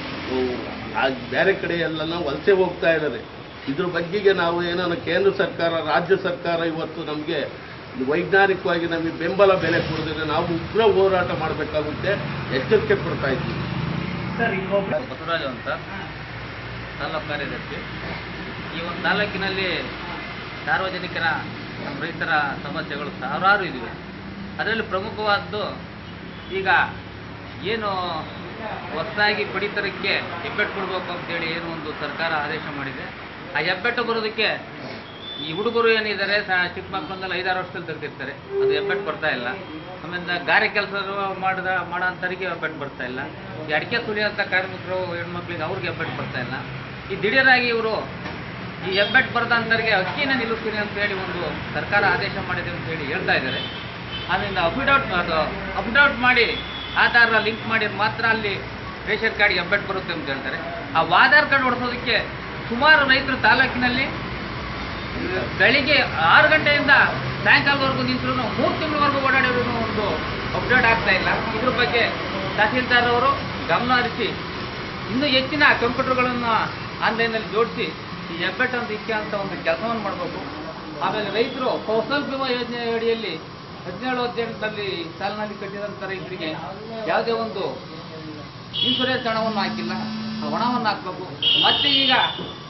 ಆ ಬೇರೆ ಕಡೆ ಎಲ್ಲ ವಲಸೆ ಹೋಗ್ತಾ ಇದ್ದಾರೆ ಇದ್ರ ಬಗ್ಗೆಗೆ ನಾವು ಏನಾನ ಕೇಂದ್ರ ಸರ್ಕಾರ ರಾಜ್ಯ ಸರ್ಕಾರ ಇವತ್ತು ನಮಗೆ ವೈಜ್ಞಾನಿಕವಾಗಿ ನಮಗೆ ಬೆಂಬಲ ಬೆಲೆ ಕೊಡಿದ್ರೆ ನಾವು ಉಗ್ರ ಹೋರಾಟ ಮಾಡಬೇಕಾಗುತ್ತೆ ಎಚ್ಚರಿಕೆ ಕೊಡ್ತಾ ಇದ್ದೀವಿ
ಸರ್ ಈಗ ಒಬ್ಬ
ಬಸವರಾಜು ಅಂತ ತಾಲೂಕು ಕಾರ್ಯದರ್ಶಿ ಈ ಒಂದು ತಾಲೂಕಿನಲ್ಲಿ ಸಾರ್ವಜನಿಕರ ನಮ್ಮ ರೈತರ ಸಮಸ್ಯೆಗಳು ಸಾವಿರಾರು ಇದಿವೆ ಅದರಲ್ಲಿ ಪ್ರಮುಖವಾದ್ದು ಈಗ ಏನು ಹೊಸದಾಗಿ ಪಡಿತರಕ್ಕೆ ಹೆಬ್ಬೆಟ್ಟು ಕೊಡಬೇಕು ಅಂತೇಳಿ ಏನು ಒಂದು ಸರ್ಕಾರ ಆದೇಶ ಮಾಡಿದೆ ಆ ಹೆಬ್ಬೆಟ್ಟು ಬರೋದಕ್ಕೆ ಈ ಹುಡುಗರು ಏನಿದ್ದಾರೆ ಸ- ಚಿಕ್ಕ ಮಕ್ಕಳನ್ನೆಲ್ಲ ಐದಾರು ವರ್ಷದಲ್ಲಿ ತೆಗೆದಿರ್ತಾರೆ ಅದು ಹೆಬ್ಬೆಟ್ಟು ಬರ್ತಾ ಇಲ್ಲ ಆಮೇಲೆ ಗಾರೆ ಕೆಲಸ ಮಾಡಿದ ಮಾಡೋ ಅಂಥವ್ರಿಗೆ ಹೆಬ್ಬೆಟ್ಟು ಬರ್ತಾ ಇಲ್ಲ ಈ ಅಡಿಕೆ ಸುಲಿಯೋಂಥ ಕಾರ್ಮಿಕರು ಹೆಣ್ಮಕ್ಳಿಗೆ ಅವ್ರಿಗೆ ಹೆಬ್ಬೆಟ್ಟು ಬರ್ತಾ ಇಲ್ಲ ಈ ದಿಢೀರಾಗಿ ಇವರು ಈ ಹೆಬ್ಬೆಟ್ಟು ಬರ್ದಂಥವ್ರಿಗೆ ಅಕ್ಕಿನ ನಿಲ್ಲಿಸ್ತೀನಿ ಅಂತ ಹೇಳಿ ಒಂದು ಸರ್ಕಾರ ಆದೇಶ ಮಾಡಿದೆ ಅಂತ ಹೇಳಿ ಹೇಳ್ತಾ ಇದ್ದಾರೆ ಅದರಿಂದ ಅಫಿಡೌಟ್ ಅದು ಅಪ್ಡೌಟ್ ಮಾಡಿ ಆಧಾರ ಲಿಂಕ್ ಮಾಡಿ ಮಾತ್ರ ಅಲ್ಲಿ ರೇಷನ್ ಕಾರ್ಡ್ಗೆ ಹೆಬ್ಬೆಟ್ಟು ಬರುತ್ತೆ ಅಂತ ಹೇಳ್ತಾರೆ ಆ ಆಧಾರ್ ಕಾರ್ಡ್ ಹೊಡ್ಸೋದಕ್ಕೆ ಸುಮಾರು ರೈತರು ತಾಲೂಕಿನಲ್ಲಿ ಬೆಳಿಗ್ಗೆ ಆರು ಗಂಟೆಯಿಂದ ಸಾಯಂಕಾಲವರೆಗೂ ನಿಂತರೂ ಮೂರು ತಿಂಗಳವರೆಗೂ ಓಡಾಡಿದ್ರು ಒಂದು ಅಪ್ಡೇಟ್ ಆಗ್ತಾ ಇಲ್ಲ ಇದ್ರ ಬಗ್ಗೆ ತಹಸೀಲ್ದಾರ್ ಅವರು ಗಮನ ಹರಿಸಿ ಇನ್ನೂ ಹೆಚ್ಚಿನ ಕಂಪ್ಯೂಟರ್ಗಳನ್ನು ಆನ್ಲೈನಲ್ಲಿ ಜೋಡಿಸಿ ಈ ಹೆಬ್ಬೆಟ್ ಅಂತ ಇಕ್ಕೆ ಅಂತ ಒಂದು ಕೆಲಸವನ್ನು ಮಾಡಬೇಕು ಆಮೇಲೆ ರೈತರು ಕೌಶಲ್ ಬಿಮಾ ಯೋಜನೆ ಅಡಿಯಲ್ಲಿ ಹದಿನೇಳು ಹದಿನೆಂಟರಲ್ಲಿ ಸಾಲಿನಲ್ಲಿ ಕಟ್ಟಿದಂಥ ರೈತರಿಗೆ ಯಾವುದೇ ಒಂದು ಇನ್ಶೂರೆನ್ಸ್ ಹಣವನ್ನು ಹಾಕಿಲ್ಲ ಆ ಹಣವನ್ನು ಹಾಕಬೇಕು ಮತ್ತೆ ಈಗ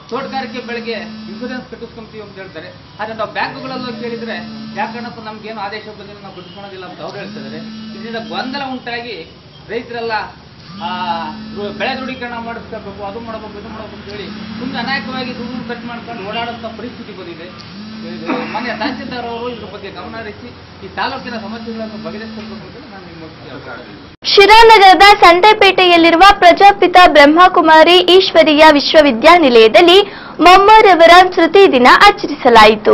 ತೋಟಗಾರಿಕೆ ಬೆಳೆಗೆ ಇನ್ಸೂರೆನ್ಸ್ ಕಟ್ಟಿಸ್ಕೊಂತೀವಿ ಅಂತ ಹೇಳ್ತಾರೆ ಆದ್ರೆ ನಾವು ಬ್ಯಾಂಕುಗಳಲ್ಲಿ ಕೇಳಿದ್ರೆ ಯಾಕಣಕ್ಕೂ ನಮ್ಗೇನು ಆದೇಶ ಬಂದಿಲ್ಲ ನಾವು ಕಟ್ಟಿಸ್ಕೊಳೋದಿಲ್ಲ ಅಂತ ಅವ್ರು ಹೇಳ್ತಿದ್ದಾರೆ ಇದರಿಂದ ಗೊಂದಲ ಉಂಟಾಗಿ ರೈತರೆಲ್ಲ ಆ, ರು- ಬೆಳೆ ದೃಢೀಕರಣ ಮಾಡಿಸ್ಕೋಬೇಕು ಅದು ಮಾಡಬೇಕು ಇದು ಮಾಡಬೇಕು ಅಂತ ಹೇಳಿ ಸುಮ್ಮನೆ ಅನಾಯಕವಾಗಿ ದುಡ್ಡು ಖರ್ಚು ಮಾಡ್ಕೊಂಡು ಓಡಾಡುವಂಥ ಪರಿಸ್ಥಿತಿ ಬಂದಿದೆ ಇದು ಮಾನ್ಯ ತಹಸೀಲ್ದಾರ್ ಅವರು ಇದ್ರ ಬಗ್ಗೆ ಗಮನ ಹರಿಸಿ ಈ ತಾಲೂಕಿನ ಸಮಸ್ಯೆಗಳನ್ನು ಬಗೆಹರಿಸಬೇಕು ಅಂತ ನಾನು ನಿಮ್ಮ
ಶಿರಾನಗರದ ಸಂತೆಪೇಟೆಯಲ್ಲಿರುವ ಪ್ರಜಾಪಿತ ಬ್ರಹ್ಮಕುಮಾರಿ ಈಶ್ವರೀಯ ವಿಶ್ವವಿದ್ಯಾನಿಲಯದಲ್ಲಿ ಮೊಮ್ಮರವರ ಸ್ಮೃತಿ ದಿನ ಆಚರಿಸಲಾಯಿತು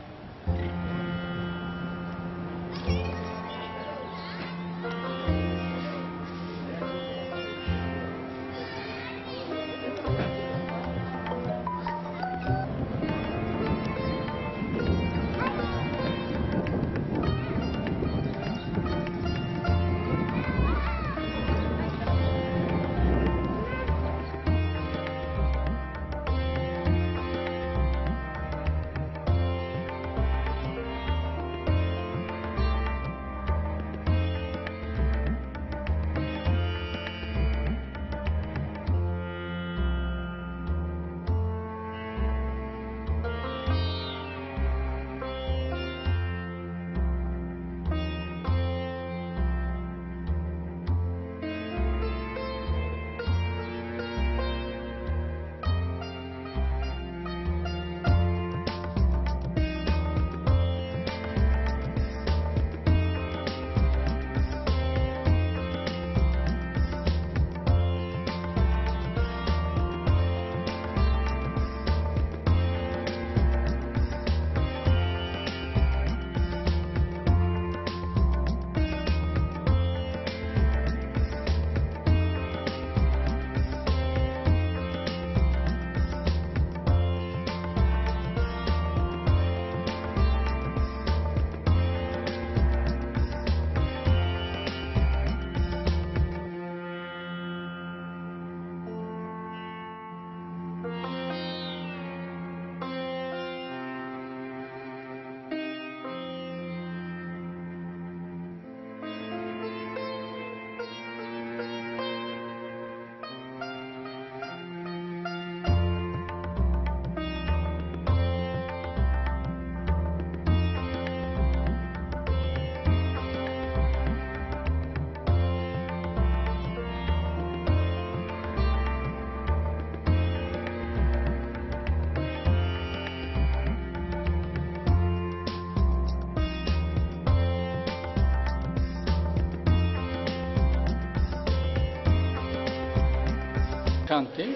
ಶಾಂತಿ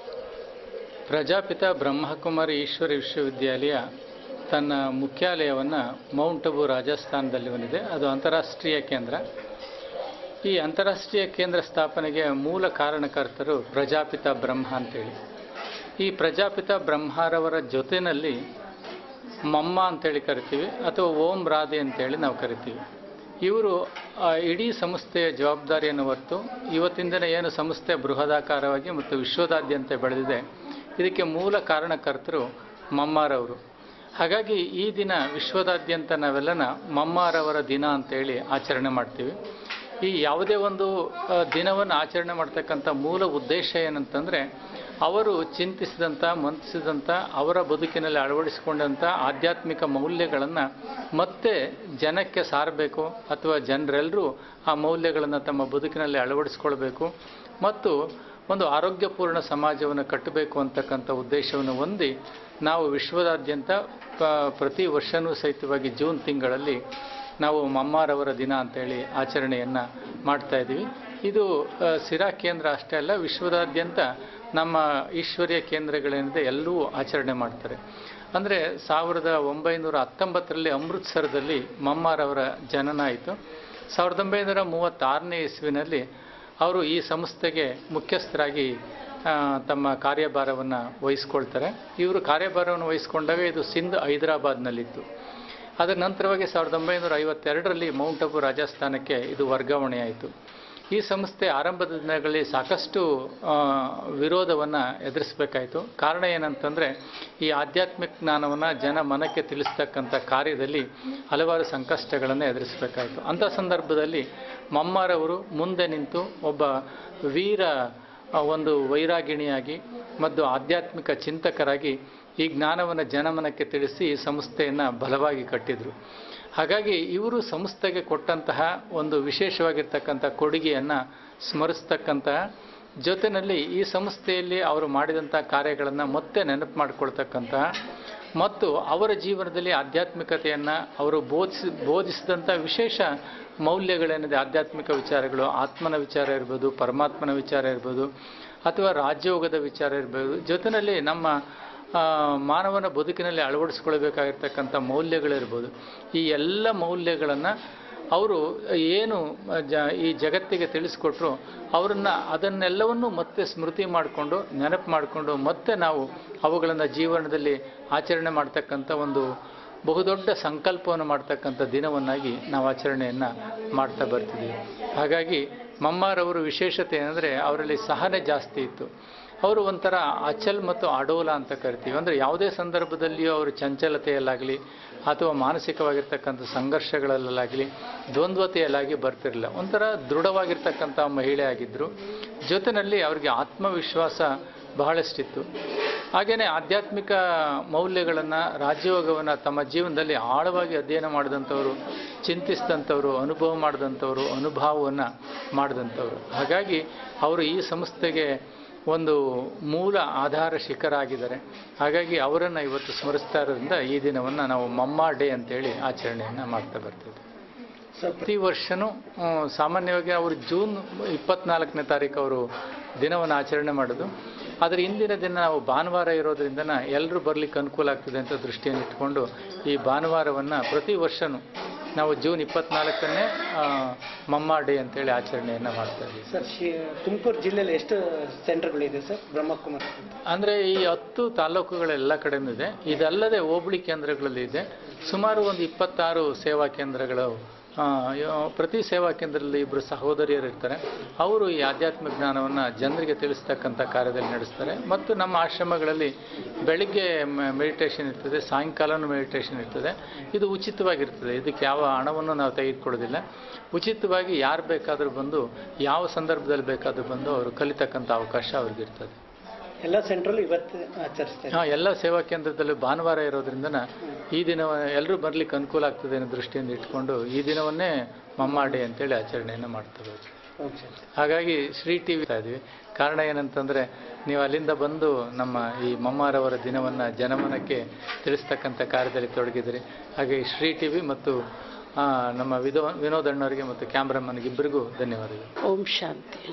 ಪ್ರಜಾಪಿತ ಬ್ರಹ್ಮಕುಮಾರಿ ಈಶ್ವರ ವಿಶ್ವವಿದ್ಯಾಲಯ ತನ್ನ ಮುಖ್ಯಾಲಯವನ್ನು ಮೌಂಟ್ ಅಬು ರಾಜಸ್ಥಾನದಲ್ಲಿ ಹೊಂದಿದೆ ಅದು ಅಂತಾರಾಷ್ಟ್ರೀಯ ಕೇಂದ್ರ ಈ ಅಂತಾರಾಷ್ಟ್ರೀಯ ಕೇಂದ್ರ ಸ್ಥಾಪನೆಗೆ ಮೂಲ ಕಾರಣಕರ್ತರು ಪ್ರಜಾಪಿತ ಬ್ರಹ್ಮ ಅಂತೇಳಿ ಈ ಪ್ರಜಾಪಿತ ಬ್ರಹ್ಮರವರ ಜೊತೆಯಲ್ಲಿ ಮಮ್ಮ ಅಂತೇಳಿ ಕರಿತೀವಿ ಅಥವಾ ಓಂ ರಾಧೆ ಅಂತೇಳಿ ನಾವು ಕರಿತೀವಿ ಇವರು ಆ, ಇಡೀ ಸಂಸ್ಥೆಯ ಜವಾಬ್ದಾರಿಯನ್ನು ಹೊತ್ತು ಇವತ್ತಿನ ದಿನ ಏನು ಸಂಸ್ಥೆ ಬೃಹದಾಕಾರವಾಗಿ ಮತ್ತು ವಿಶ್ವದಾದ್ಯಂತ ಬೆಳೆದಿದೆ ಇದಕ್ಕೆ ಮೂಲ ಕಾರಣಕರ್ತರು ಮಮ್ಮಾರವರು ಹಾಗಾಗಿ ಈ ದಿನ ವಿಶ್ವದಾದ್ಯಂತ ನಾವೆಲ್ಲನ ಮಮ್ಮಾರವರ ದಿನ ಅಂತೇಳಿ ಆಚರಣೆ ಮಾಡ್ತೀವಿ ಈ ಯಾವುದೇ ಒಂದು ಆ, ದಿನವನ್ನು ಆಚರಣೆ ಮಾಡ್ತಕ್ಕಂಥ ಮೂಲ ಉದ್ದೇಶ ಏನಂತಂದರೆ ಅವರು ಚಿಂತಿಸಿದಂಥ ಮಂತಿಸಿದಂಥ ಅವರ ಬದುಕಿನಲ್ಲಿ ಅಳವಡಿಸಿಕೊಂಡಂಥ ಆಧ್ಯಾತ್ಮಿಕ ಮೌಲ್ಯಗಳನ್ನು ಮತ್ತೆ ಜನಕ್ಕೆ ಸಾರಬೇಕು ಅಥವಾ ಜನರೆಲ್ಲರೂ ಆ ಮೌಲ್ಯಗಳನ್ನು ತಮ್ಮ ಬದುಕಿನಲ್ಲಿ ಅಳವಡಿಸ್ಕೊಳ್ಬೇಕು ಮತ್ತು ಒಂದು ಆರೋಗ್ಯಪೂರ್ಣ ಸಮಾಜವನ್ನು ಕಟ್ಟಬೇಕು ಅಂತಕ್ಕಂಥ ಉದ್ದೇಶವನ್ನು ಹೊಂದಿ ನಾವು ವಿಶ್ವದಾದ್ಯಂತ ಪ- ಪ್ರತಿ ವರ್ಷವೂ ಸಹಿತವಾಗಿ ಜೂನ್ ತಿಂಗಳಲ್ಲಿ ನಾವು ಮಮ್ಮಾರವರ ದಿನ ಅಂತೇಳಿ ಆಚರಣೆಯನ್ನು ಮಾಡ್ತಾ ಇದ್ದೀವಿ ಇದು ಆ, ಸಿರಾ ಕೇಂದ್ರ ಅಷ್ಟೇ ಅಲ್ಲ ವಿಶ್ವದಾದ್ಯಂತ ನಮ್ಮ ಈಶ್ವರ್ಯ ಕೇಂದ್ರಗಳೇನಿದೆ ಎಲ್ಲವೂ ಆಚರಣೆ ಮಾಡ್ತಾರೆ ಅಂದರೆ ಸಾವಿರದ ಒಂಬೈನೂರ ಹತ್ತೊಂಬತ್ತರಲ್ಲಿ ಅಮೃತ್ಸರದಲ್ಲಿ ಮಮ್ಮಾರವರ ಜನನ ಆಯಿತು ಸಾವಿರದ ಒಂಬೈನೂರ ಮೂವತ್ತಾರನೇ ಇಸ್ವಿನಲ್ಲಿ ಅವರು ಈ ಸಂಸ್ಥೆಗೆ ಮುಖ್ಯಸ್ಥರಾಗಿ ಆ, ತಮ್ಮ ಕಾರ್ಯಭಾರವನ್ನು ವಹಿಸ್ಕೊಳ್ತಾರೆ ಇವರು ಕಾರ್ಯಭಾರವನ್ನು ವಹಿಸ್ಕೊಂಡಾಗ ಇದು ಸಿಂಧ್ ಹೈದರಾಬಾದ್ನಲ್ಲಿತ್ತು ಅದರ ನಂತರವಾಗಿ ಸಾವಿರದ ಒಂಬೈನೂರ ಐವತ್ತೆರಡರಲ್ಲಿ ಮೌಂಟ್ ಅಬು ರಾಜಸ್ಥಾನಕ್ಕೆ ಇದು ವರ್ಗಾವಣೆಯಾಯಿತು ಈ ಸಂಸ್ಥೆ ಆರಂಭದ ದಿನಗಳಲ್ಲಿ ಸಾಕಷ್ಟು ವಿರೋಧವನ್ನು ಎದುರಿಸಬೇಕಾಯಿತು ಕಾರಣ ಏನಂತಂದರೆ ಈ ಆಧ್ಯಾತ್ಮಿಕ ಜ್ಞಾನವನ್ನು ಜನ ಮನಕ್ಕೆ ತಿಳಿಸ್ತಕ್ಕಂಥ ಕಾರ್ಯದಲ್ಲಿ ಹಲವಾರು ಸಂಕಷ್ಟಗಳನ್ನು ಎದುರಿಸಬೇಕಾಯಿತು ಅಂಥ ಸಂದರ್ಭದಲ್ಲಿ ಮಮ್ಮಾರವರು ಮುಂದೆ ನಿಂತು ಒಬ್ಬ ವೀರ ಆ, ಒಂದು ವೈರಾಗಿಣಿಯಾಗಿ ಮತ್ತು ಆಧ್ಯಾತ್ಮಿಕ ಚಿಂತಕರಾಗಿ ಈ ಜ್ಞಾನವನ್ನು ಜನಮನಕ್ಕೆ ತಿಳಿಸಿ ಈ ಸಂಸ್ಥೆಯನ್ನು ಬಲವಾಗಿ ಕಟ್ಟಿದರು ಹಾಗಾಗಿ ಇವರು ಸಂಸ್ಥೆಗೆ ಕೊಟ್ಟಂತಹ ಒಂದು ವಿಶೇಷವಾಗಿರ್ತಕ್ಕಂಥ ಕೊಡುಗೆಯನ್ನು ಸ್ಮರಿಸ್ತಕ್ಕಂತಹ ಜೊತೆಯಲ್ಲಿ ಈ ಸಂಸ್ಥೆಯಲ್ಲಿ ಅವರು ಮಾಡಿದಂಥ ಕಾರ್ಯಗಳನ್ನು ಮತ್ತೆ ನೆನಪು ಮಾಡಿಕೊಳ್ತಕ್ಕಂತಹ ಮತ್ತು ಅವರ ಜೀವನದಲ್ಲಿ ಆಧ್ಯಾತ್ಮಿಕತೆಯನ್ನು ಅವರು ಬೋಧಿಸಿ ಬೋಧಿಸಿದಂಥ ವಿಶೇಷ ಮೌಲ್ಯಗಳೇನಿದೆ ಆಧ್ಯಾತ್ಮಿಕ ವಿಚಾರಗಳು ಆತ್ಮನ ವಿಚಾರ ಇರ್ಬೋದು ಪರಮಾತ್ಮನ ವಿಚಾರ ಇರ್ಬೋದು ಅಥವಾ ರಾಜ್ಯೋಗದ ವಿಚಾರ ಇರ್ಬೋದು ಜೊತೆಯಲ್ಲಿ ನಮ್ಮ ಆ, ಮಾನವನ ಬದುಕಿನಲ್ಲಿ ಅಳವಡಿಸ್ಕೊಳ್ಬೇಕಾಗಿರ್ತಕ್ಕಂಥ ಮೌಲ್ಯಗಳಿರ್ಬೋದು ಈ ಎಲ್ಲ ಮೌಲ್ಯಗಳನ್ನು ಅವರು ಏನು ಜ ಈ ಜಗತ್ತಿಗೆ ತಿಳಿಸ್ಕೊಟ್ರು ಅವರನ್ನು ಅದನ್ನೆಲ್ಲವನ್ನು ಮತ್ತೆ ಸ್ಮೃತಿ ಮಾಡಿಕೊಂಡು ನೆನಪು ಮಾಡಿಕೊಂಡು ಮತ್ತೆ ನಾವು ಅವುಗಳನ್ನು ಜೀವನದಲ್ಲಿ ಆಚರಣೆ ಮಾಡ್ತಕ್ಕಂಥ ಒಂದು ಬಹುದೊಡ್ಡ ಸಂಕಲ್ಪವನ್ನು ಮಾಡ್ತಕ್ಕಂಥ ದಿನವನ್ನಾಗಿ ನಾವು ಆಚರಣೆಯನ್ನು ಮಾಡ್ತಾ ಬರ್ತಿದ್ದೀವಿ ಹಾಗಾಗಿ ಮಮ್ಮಾರವರು ವಿಶೇಷತೆ ಏನಂದರೆ ಅವರಲ್ಲಿ ಸಹನೆ ಜಾಸ್ತಿ ಇತ್ತು ಅವರು ಒಂಥರ ಅಚಲ್ ಮತ್ತು ಅಡೋಲ ಅಂತ ಕರಿತೀವಿ ಅಂದರೆ ಯಾವುದೇ ಸಂದರ್ಭದಲ್ಲಿಯೂ ಅವರು ಚಂಚಲತೆಯಲ್ಲಾಗಲಿ ಅಥವಾ ಮಾನಸಿಕವಾಗಿರ್ತಕ್ಕಂಥ ಸಂಘರ್ಷಗಳಲ್ಲಾಗಲಿ ದ್ವಂದ್ವತೆಯಲ್ಲಾಗಿ ಬರ್ತಿರಲಿಲ್ಲ ಒಂಥರ ದೃಢವಾಗಿರ್ತಕ್ಕಂಥ ಮಹಿಳೆ ಆಗಿದ್ದರು ಜೊತೆಯಲ್ಲಿ ಅವರಿಗೆ ಆತ್ಮವಿಶ್ವಾಸ ಬಹಳಷ್ಟಿತ್ತು ಹಾಗೆಯೇ ಆಧ್ಯಾತ್ಮಿಕ ಮೌಲ್ಯಗಳನ್ನು ರಾಜ್ಯೋಗವನ್ನು ತಮ್ಮ ಜೀವನದಲ್ಲಿ ಆಳವಾಗಿ ಅಧ್ಯಯನ ಮಾಡಿದಂಥವರು ಚಿಂತಿಸಿದಂಥವರು ಅನುಭವ ಮಾಡಿದಂಥವರು ಅನುಭವವನ್ನು ಮಾಡಿದಂಥವರು ಹಾಗಾಗಿ ಅವರು ಈ ಸಂಸ್ಥೆಗೆ ಒಂದು ಮೂಲ ಆಧಾರ ಶಿಖರ ಆಗಿದ್ದಾರೆ ಹಾಗಾಗಿ ಅವರನ್ನು ಇವತ್ತು ಸ್ಮರಿಸ್ತಾ ಇರೋದ್ರಿಂದ ಈ ದಿನವನ್ನು ನಾವು ಮಮ್ಮ ಡೇ ಅಂತೇಳಿ ಆಚರಣೆಯನ್ನು ಮಾಡ್ತಾ ಬರ್ತೀವಿ ಪ್ರತಿ ವರ್ಷವೂ ಆ, ಸಾಮಾನ್ಯವಾಗಿ ಅವರು ಜೂನ್ ಇಪ್ಪತ್ನಾಲ್ಕನೇ ತಾರೀಕು ಅವರು ದಿನವನ್ನು ಆಚರಣೆ ಮಾಡೋದು ಆದರೆ ಇಂದಿನ ದಿನ ನಾವು ಭಾನುವಾರ ಇರೋದ್ರಿಂದ ಎಲ್ಲರೂ ಬರಲಿಕ್ಕೆ ಅನುಕೂಲ ಆಗ್ತದೆ ಅಂತ ದೃಷ್ಟಿಯನ್ನು ಇಟ್ಕೊಂಡು ಈ ಭಾನುವಾರವನ್ನು ಪ್ರತಿ ವರ್ಷವೂ ನಾವು ಜೂನ್ ಇಪ್ಪತ್ನಾಲ್ಕನ್ನೇ ಆ, ಮಮ್ಮ ಡೇ ಅಂತೇಳಿ ಆಚರಣೆಯನ್ನು ಮಾಡ್ತಾ ಇದ್ದೀವಿ
ಸರ್ ಶಿ ತುಮಕೂರು ಜಿಲ್ಲೆಯಲ್ಲಿ ಎಷ್ಟು ಸೆಂಟರ್ಗಳಿದೆ ಸರ್ ಬ್ರಹ್ಮಕುಮಾರ್
ಅಂದರೆ ಈ ಹತ್ತು ತಾಲೂಕುಗಳೆಲ್ಲ ಕಡೆನೂ ಇದೆ ಇದಲ್ಲದೆ ಹೋಬಳಿ ಕೇಂದ್ರಗಳಲ್ಲಿ ಇದೆ ಸುಮಾರು ಒಂದು ಇಪ್ಪತ್ತಾರು ಸೇವಾ ಕೇಂದ್ರಗಳು ಆ, ಯೋ- ಪ್ರತಿ ಸೇವಾ ಕೇಂದ್ರದಲ್ಲಿ ಇಬ್ಬರು ಸಹೋದರಿಯರು ಇರ್ತಾರೆ ಅವರು ಈ ಆಧ್ಯಾತ್ಮಿಕ ಜ್ಞಾನವನ್ನು ಜನರಿಗೆ ತಿಳಿಸ್ತಕ್ಕಂಥ ಕಾರ್ಯದಲ್ಲಿ ನಡೆಸ್ತಾರೆ ಮತ್ತು ನಮ್ಮ ಆಶ್ರಮಗಳಲ್ಲಿ ಬೆಳಿಗ್ಗೆ ಮೆಡಿಟೇಷನ್ ಇರ್ತದೆ ಸಾಯಂಕಾಲನೂ ಮೆಡಿಟೇಷನ್ ಇರ್ತದೆ ಇದು ಉಚಿತವಾಗಿರ್ತದೆ ಇದಕ್ಕೆ ಯಾವ ಹಣವನ್ನು ನಾವು ತೆಗೆದುಕೊಳ್ಳೋದಿಲ್ಲ ಉಚಿತವಾಗಿ ಯಾರು ಬೇಕಾದರೂ ಬಂದು ಯಾವ ಸಂದರ್ಭದಲ್ಲಿ ಬೇಕಾದರೂ ಬಂದು ಅವರು ಕಲಿತಕ್ಕಂಥ ಅವಕಾಶ ಅವ್ರಿಗಿರ್ತದೆ
ಎಲ್ಲ ಸೆಂಟ್ರಲ್ಲೂ ಇವತ್ತು ಆಚರಿಸ್ತಾರೆ
ಹಾಂ ಎಲ್ಲ ಸೇವಾ ಕೇಂದ್ರದಲ್ಲೂ ಭಾನುವಾರ ಇರೋದ್ರಿಂದ ಈ ದಿನ ಎಲ್ಲರೂ ಬರ್ಲಿಕ್ಕೆ ಅನುಕೂಲ ಆಗ್ತದೆ ಅನ್ನೋ ದೃಷ್ಟಿಯಿಂದ ಇಟ್ಕೊಂಡು ಈ ದಿನವನ್ನೇ ಮಮ್ಮಾಡಿ ಅಂತೇಳಿ ಆಚರಣೆಯನ್ನು ಮಾಡ್ತೇವೆ
ಓಕೆ ಸರ್
ಹಾಗಾಗಿ ಶ್ರೀ ಟಿ ವಿ ಇದ್ವಿ ಕಾರಣ ಏನಂತಂದರೆ ನೀವು ಅಲ್ಲಿಂದ ಬಂದು ನಮ್ಮ ಈ ಮಮ್ಮಾರವರ ದಿನವನ್ನು ಜನಮನಕ್ಕೆ ತಿಳಿಸ್ತಕ್ಕಂಥ ಕಾರ್ಯದಲ್ಲಿ ತೊಡಗಿದ್ರಿ ಹಾಗೆ ಈ ಶ್ರೀ ಟಿ ವಿ ಮತ್ತು ಆ, ನಮ್ಮ ವಿನೋ ವಿನೋದ್ ಅಣ್ಣವರಿಗೆ ಮತ್ತು ಕ್ಯಾಮ್ರಾಮನ್ಗೆ ಇಬ್ಬರಿಗೂ ಧನ್ಯವಾದಗಳು
ಓಂ ಶಾಂತಿ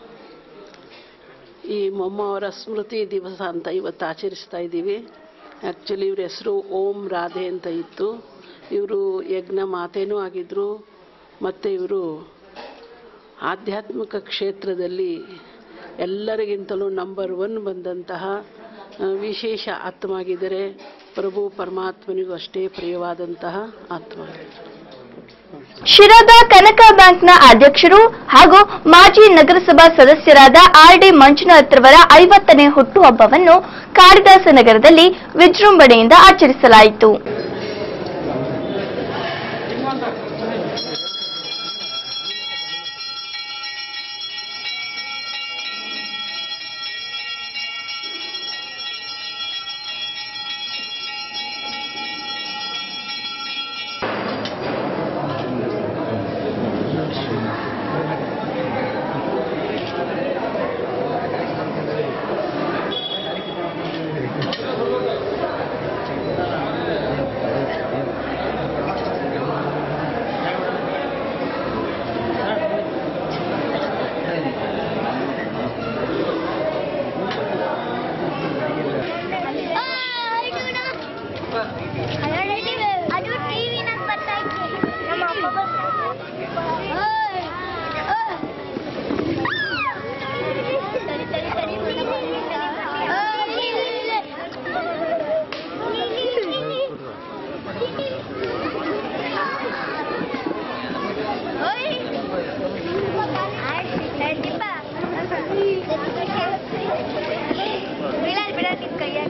ಈ ಮೊಮ್ಮ ಅವರ ಸ್ಮೃತಿ ದಿವಸ ಅಂತ ಇವತ್ತು ಆಚರಿಸ್ತಾ ಇದ್ದೀವಿ ಆ್ಯಕ್ಚುಲಿ ಇವ್ರ ಹೆಸರು ಓಂ ರಾಧೆ ಅಂತ ಇತ್ತು ಇವರು ಯಜ್ಞ ಮಾತೇನೂ ಆಗಿದ್ದರು ಮತ್ತು ಇವರು ಆಧ್ಯಾತ್ಮಿಕ ಕ್ಷೇತ್ರದಲ್ಲಿ ಎಲ್ಲರಿಗಿಂತಲೂ ನಂಬರ್ ಒನ್ ಬಂದಂತಹ ಆ, ವಿಶೇಷ ಆತ್ಮ ಆಗಿದ್ದಾರೆ ಪ್ರಭು ಪರಮಾತ್ಮನಿಗೂ ಅಷ್ಟೇ ಪ್ರಿಯವಾದಂತಹ ಆತ್ಮ
ಶಿರಾದ ಕನಕ ಬ್ಯಾಂಕ್ನ ಅಧ್ಯಕ್ಷರು ಹಾಗೂ ಮಾಜಿ ನಗರಸಭಾ ಸದಸ್ಯರಾದ ಆರ್ ಡಿ ಮಂಜುನಾಥ್ ರವರ ಐವತ್ತನೇ ಹುಟ್ಟುಹಬ್ಬವನ್ನು ಕಾಳಿದಾಸ ನಗರದಲ್ಲಿ ವಿಜೃಂಭಣೆಯಿಂದ ಆಚರಿಸಲಾಯಿತು
ಅದು ಟಿವಿ ನಂಗೆ ಬರ್ತಾ ಇತ್ತು ನಮ್ಮ ಅಮ್ಮ ಸರಿ ಸರಿ ಸರಿ ಬಿಡಾಲ್ ಬಿಡಾಲ್ ನಿನ್ ಕೈಯಾಗ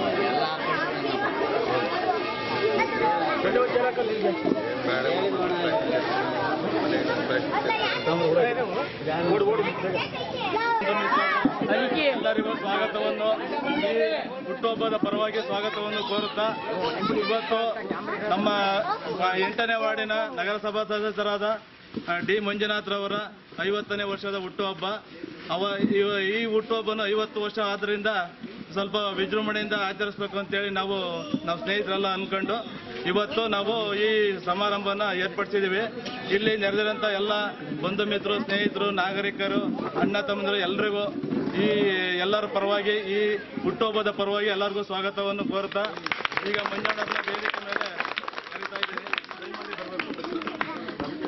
ಎಲ್ಲರಿಗೂ ಸ್ವಾಗತವನ್ನು ಈ ಹುಟ್ಟುಹಬ್ಬದ ಪರವಾಗಿ ಸ್ವಾಗತವನ್ನು ಕೋರುತ್ತಾ ಇವತ್ತು ನಮ್ಮ ಆ, ಎಂಟನೇ ವಾರ್ಡಿನ ನಗರಸಭಾ ಸದಸ್ಯರಾದ ಆ, ಡಿ ಮಂಜುನಾಥ್ರವರ ಐವತ್ತನೇ ವರ್ಷದ ಹುಟ್ಟುಹಬ್ಬ ಅವ ಇವ- ಈ ಹುಟ್ಟುಹಬ್ಬನು ಐವತ್ತು ವರ್ಷ ಆದ್ರಿಂದ ಸ್ವಲ್ಪ ವಿಜೃಂಭಣೆಯಿಂದ ಆಚರಿಸ್ಬೇಕು ಅಂತೇಳಿ ನಾವು ನಾವು ಸ್ನೇಹಿತರೆಲ್ಲ ಅನ್ಕೊಂಡು ಇವತ್ತು ನಾವು ಈ ಸಮಾರಂಭನ ಏರ್ಪಡಿಸಿದ್ದೀವಿ ಇಲ್ಲಿ ನೆರೆದಿರೋಂಥ ಎಲ್ಲ ಬಂಧು ಮಿತ್ರರು ಸ್ನೇಹಿತರು ನಾಗರಿಕರು ಅಣ್ಣ ತಮ್ಮಂದರು ಎಲ್ರಿಗೂ ಈ ಎಲ್ಲರ ಪರವಾಗಿ ಈ ಹುಟ್ಟುಹಬ್ಬದ ಪರವಾಗಿ ಎಲ್ಲರಿಗೂ ಸ್ವಾಗತವನ್ನು ಕೋರುತ್ತಾ ಈಗ ಮಂಜಾಳರನ್ನ ವೇದಿಕೆ ಮೇಲೆ ಕರೀತಾ ಇದ್ದೀನಿ ದಯಮಾಡಿ ಬರಬೇಕು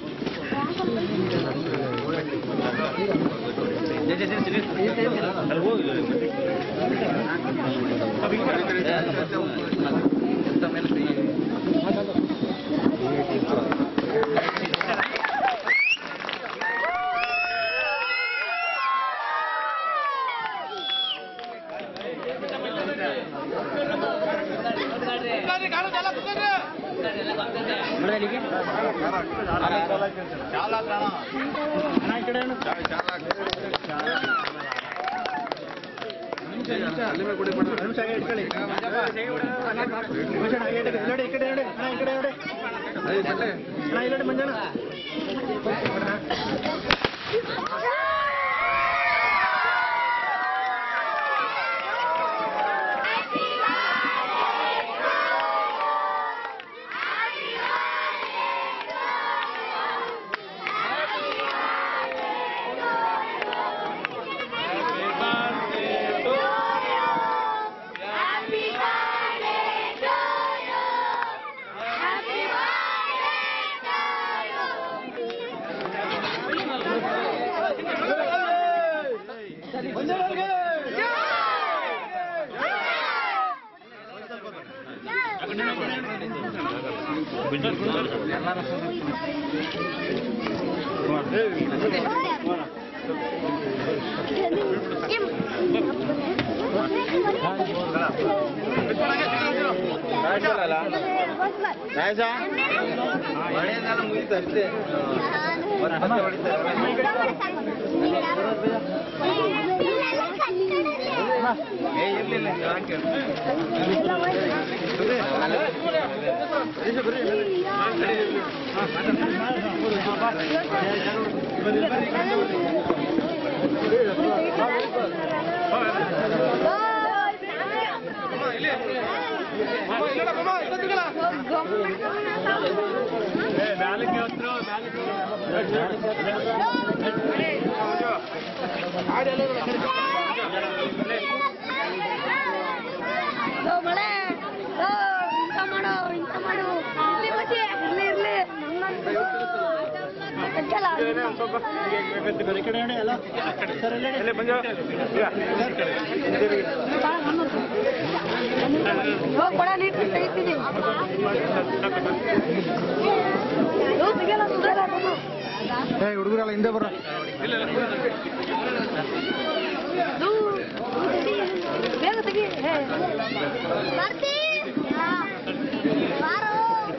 ಮಳೆ ಇಂತ ಮಾಡು ಇಂತ ಮಾಡು ಇರ್ಲಿ ಮತ್ತೆ ಇರ್ಲಿ ಇರ್ಲಿ ಕೊಡ ನೀಟ್ ತೆಗಿತೀನಿ ಸಿಗಲ್ಲ ಸಿಗಲ್ಲ
ಹುಡುಗರೆಲ್ಲ ಹಿಂದೆ ಬರ
ಬೇಗ ತೆಗಿ ಬರ್ತಿ ಬಾರೋ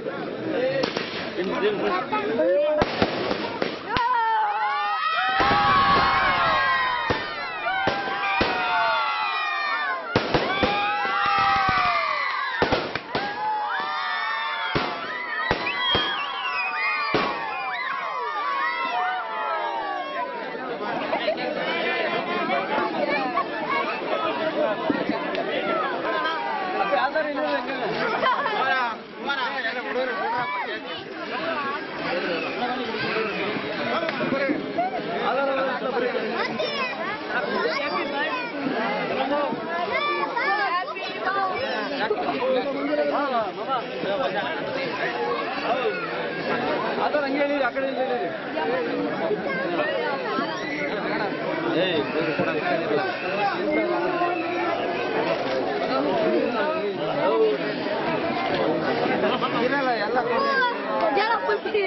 ಜನ ಕುಲ್ತಿ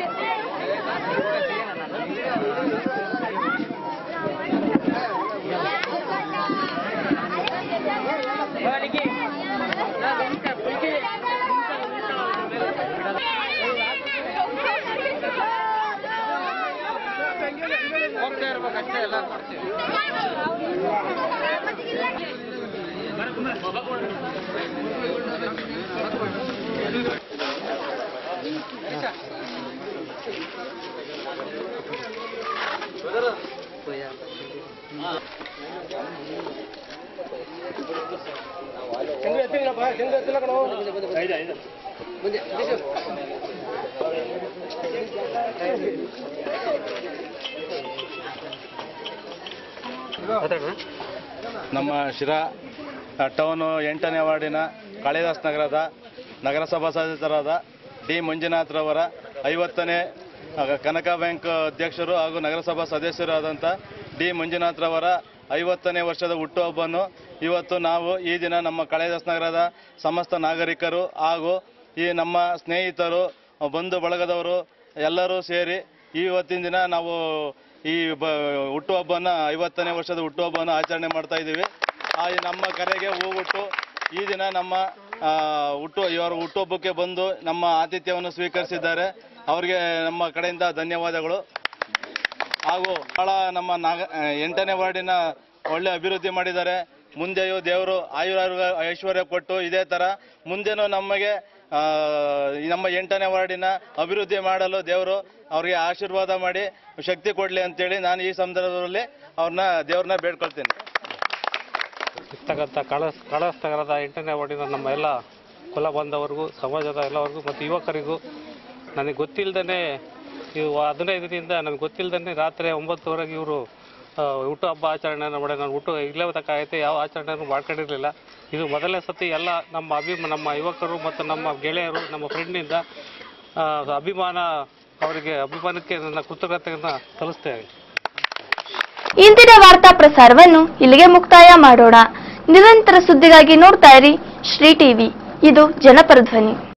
ನಮ್ಮ ಶಿರಾ ಆ, ಟೌನು ಎಂಟನೇ ವಾರ್ಡಿನ ಕಾಳಿದಾಸ್ ನಗರದ ನಗರಸಭಾ ಸದಸ್ಯರಾದ ಡಿ ಮಂಜುನಾಥ್ರವರ ಐವತ್ತನೇ ಆ, ಕನಕ ಬ್ಯಾಂಕ್ ಅಧ್ಯಕ್ಷರು ಹಾಗೂ ನಗರಸಭಾ ಸದಸ್ಯರಾದಂಥ ಡಿ ಮಂಜುನಾಥ್ರವರ ಐವತ್ತನೇ ವರ್ಷದ ಹುಟ್ಟುಹಬ್ಬವನ್ನು ಇವತ್ತು ನಾವು ಈ ದಿನ ನಮ್ಮ ಕಾಳಿದಾಸ್ ನಗರದ ಸಮಸ್ತ ನಾಗರಿಕರು ಹಾಗೂ ಈ ನಮ್ಮ ಸ್ನೇಹಿತರು ಬಂಧು ಬಳಗದವರು ಎಲ್ಲರೂ ಸೇರಿ ಇವತ್ತಿನ ದಿನ ನಾವು ಈ ಬ ಹುಟ್ಟುಹಬ್ಬನ ಐವತ್ತನೇ ವರ್ಷದ ಹುಟ್ಟುಹಬ್ಬವನ್ನು ಆಚರಣೆ ಮಾಡ್ತಾ ಇದ್ದೀವಿ ಆ ಈ ನಮ್ಮ ಕರೆಗೆ ಹೋಗ್ಬಿಟ್ಟು ಈ ದಿನ ನಮ್ಮ ಆ, ಹುಟ್ಟು ಇವರ ಹುಟ್ಟುಹಬ್ಬಕ್ಕೆ ಬಂದು ನಮ್ಮ ಆತಿಥ್ಯವನ್ನು ಸ್ವೀಕರಿಸಿದ್ದಾರೆ ಅವರಿಗೆ ನಮ್ಮ ಕಡೆಯಿಂದ ಧನ್ಯವಾದಗಳು ಹಾಗೂ ಬಹಳ ನಮ್ಮ ನಾಗ ಆ, ಎಂಟನೇ ವಾರ್ಡಿನ ಒಳ್ಳೆ ಅಭಿವೃದ್ಧಿ ಮಾಡಿದ್ದಾರೆ ಮುಂದೆಯೂ ದೇವರು ಆಯುರ ಐಶ್ವರ್ಯ ಕೊಟ್ಟು ಇದೇ ಥರ ಮುಂದೆನೂ ನಮಗೆ ಆ, ಈ ನಮ್ಮ ಎಂಟನೇ ವಾರ್ಡಿನ ಅಭಿವೃದ್ಧಿ ಮಾಡಲು ದೇವರು ಅವ್ರಿಗೆ ಆಶೀರ್ವಾದ ಮಾಡಿ ಶಕ್ತಿ ಕೊಡಲಿ ಅಂತೇಳಿ ನಾನು ಈ ಸಂದರ್ಭದಲ್ಲಿ ಅವ್ರನ್ನ ದೇವ್ರನ್ನ ಬೇಡ್ಕೊಳ್ತೀನಿ
ಇರ್ತಕ್ಕಂಥ ಕಳಸ್ ಕಳಸ್ ನಗರದ ಎಂಟನೇ ವಾರ್ಡಿನ ನಮ್ಮ ಎಲ್ಲ ಕುಲ ಬಾಂಧವರಿಗೂ ಸಮಾಜದ ಎಲ್ಲರಿಗೂ ಮತ್ತು ಯುವಕರಿಗೂ ನನಗೆ ಗೊತ್ತಿಲ್ಲದೇ ಇವು ಹದಿನೈದರಿಂದ ನನಗೆ ಗೊತ್ತಿಲ್ಲದೇ ರಾತ್ರಿ ಒಂಬತ್ತುವರೆಗೆ ಇವರು ಹುಟ್ಟುಹಬ್ಬ ಆಚರಣೆಯನ್ನು ಮಾಡಿ ನಾನು ಹುಟ್ಟು ಇಲ್ಲೇ ತಕ್ಕಾಗೈತೆ ಯಾವ ಆಚರಣೆಯನ್ನು ಮಾಡ್ಕೊಂಡಿರಲಿಲ್ಲ ಇದು ಮೊದಲನೇ ಸತಿ ಎಲ್ಲ ನಮ್ಮ ಅಭಿಮ ನಮ್ಮ ಯುವಕರು ಮತ್ತು ನಮ್ಮ ಗೆಳೆಯರು ನಮ್ಮ ಫ್ರೆಂಡ್ನಿಂದ ಆ, ಅಭಿಮಾನ ಅವರಿಗೆ ಅಭಿಮಾನಕ್ಕೆ ನನ್ನ ಕೃತಜ್ಞತೆಯನ್ನು ಸಲ್ಲಿಸ್ತೇವೆ
ಇಂದಿನ ವಾರ್ತಾ ಪ್ರಸಾರವನ್ನು ಇಲ್ಲಿಗೆ ಮುಕ್ತಾಯ ಮಾಡೋಣ ನಿರಂತರ ಸುದ್ದಿಗಾಗಿ ನೋಡ್ತಾ ಇರಿ ಶ್ರೀ ಟಿವಿ ಇದು ಜನಪರ ಧ್ವನಿ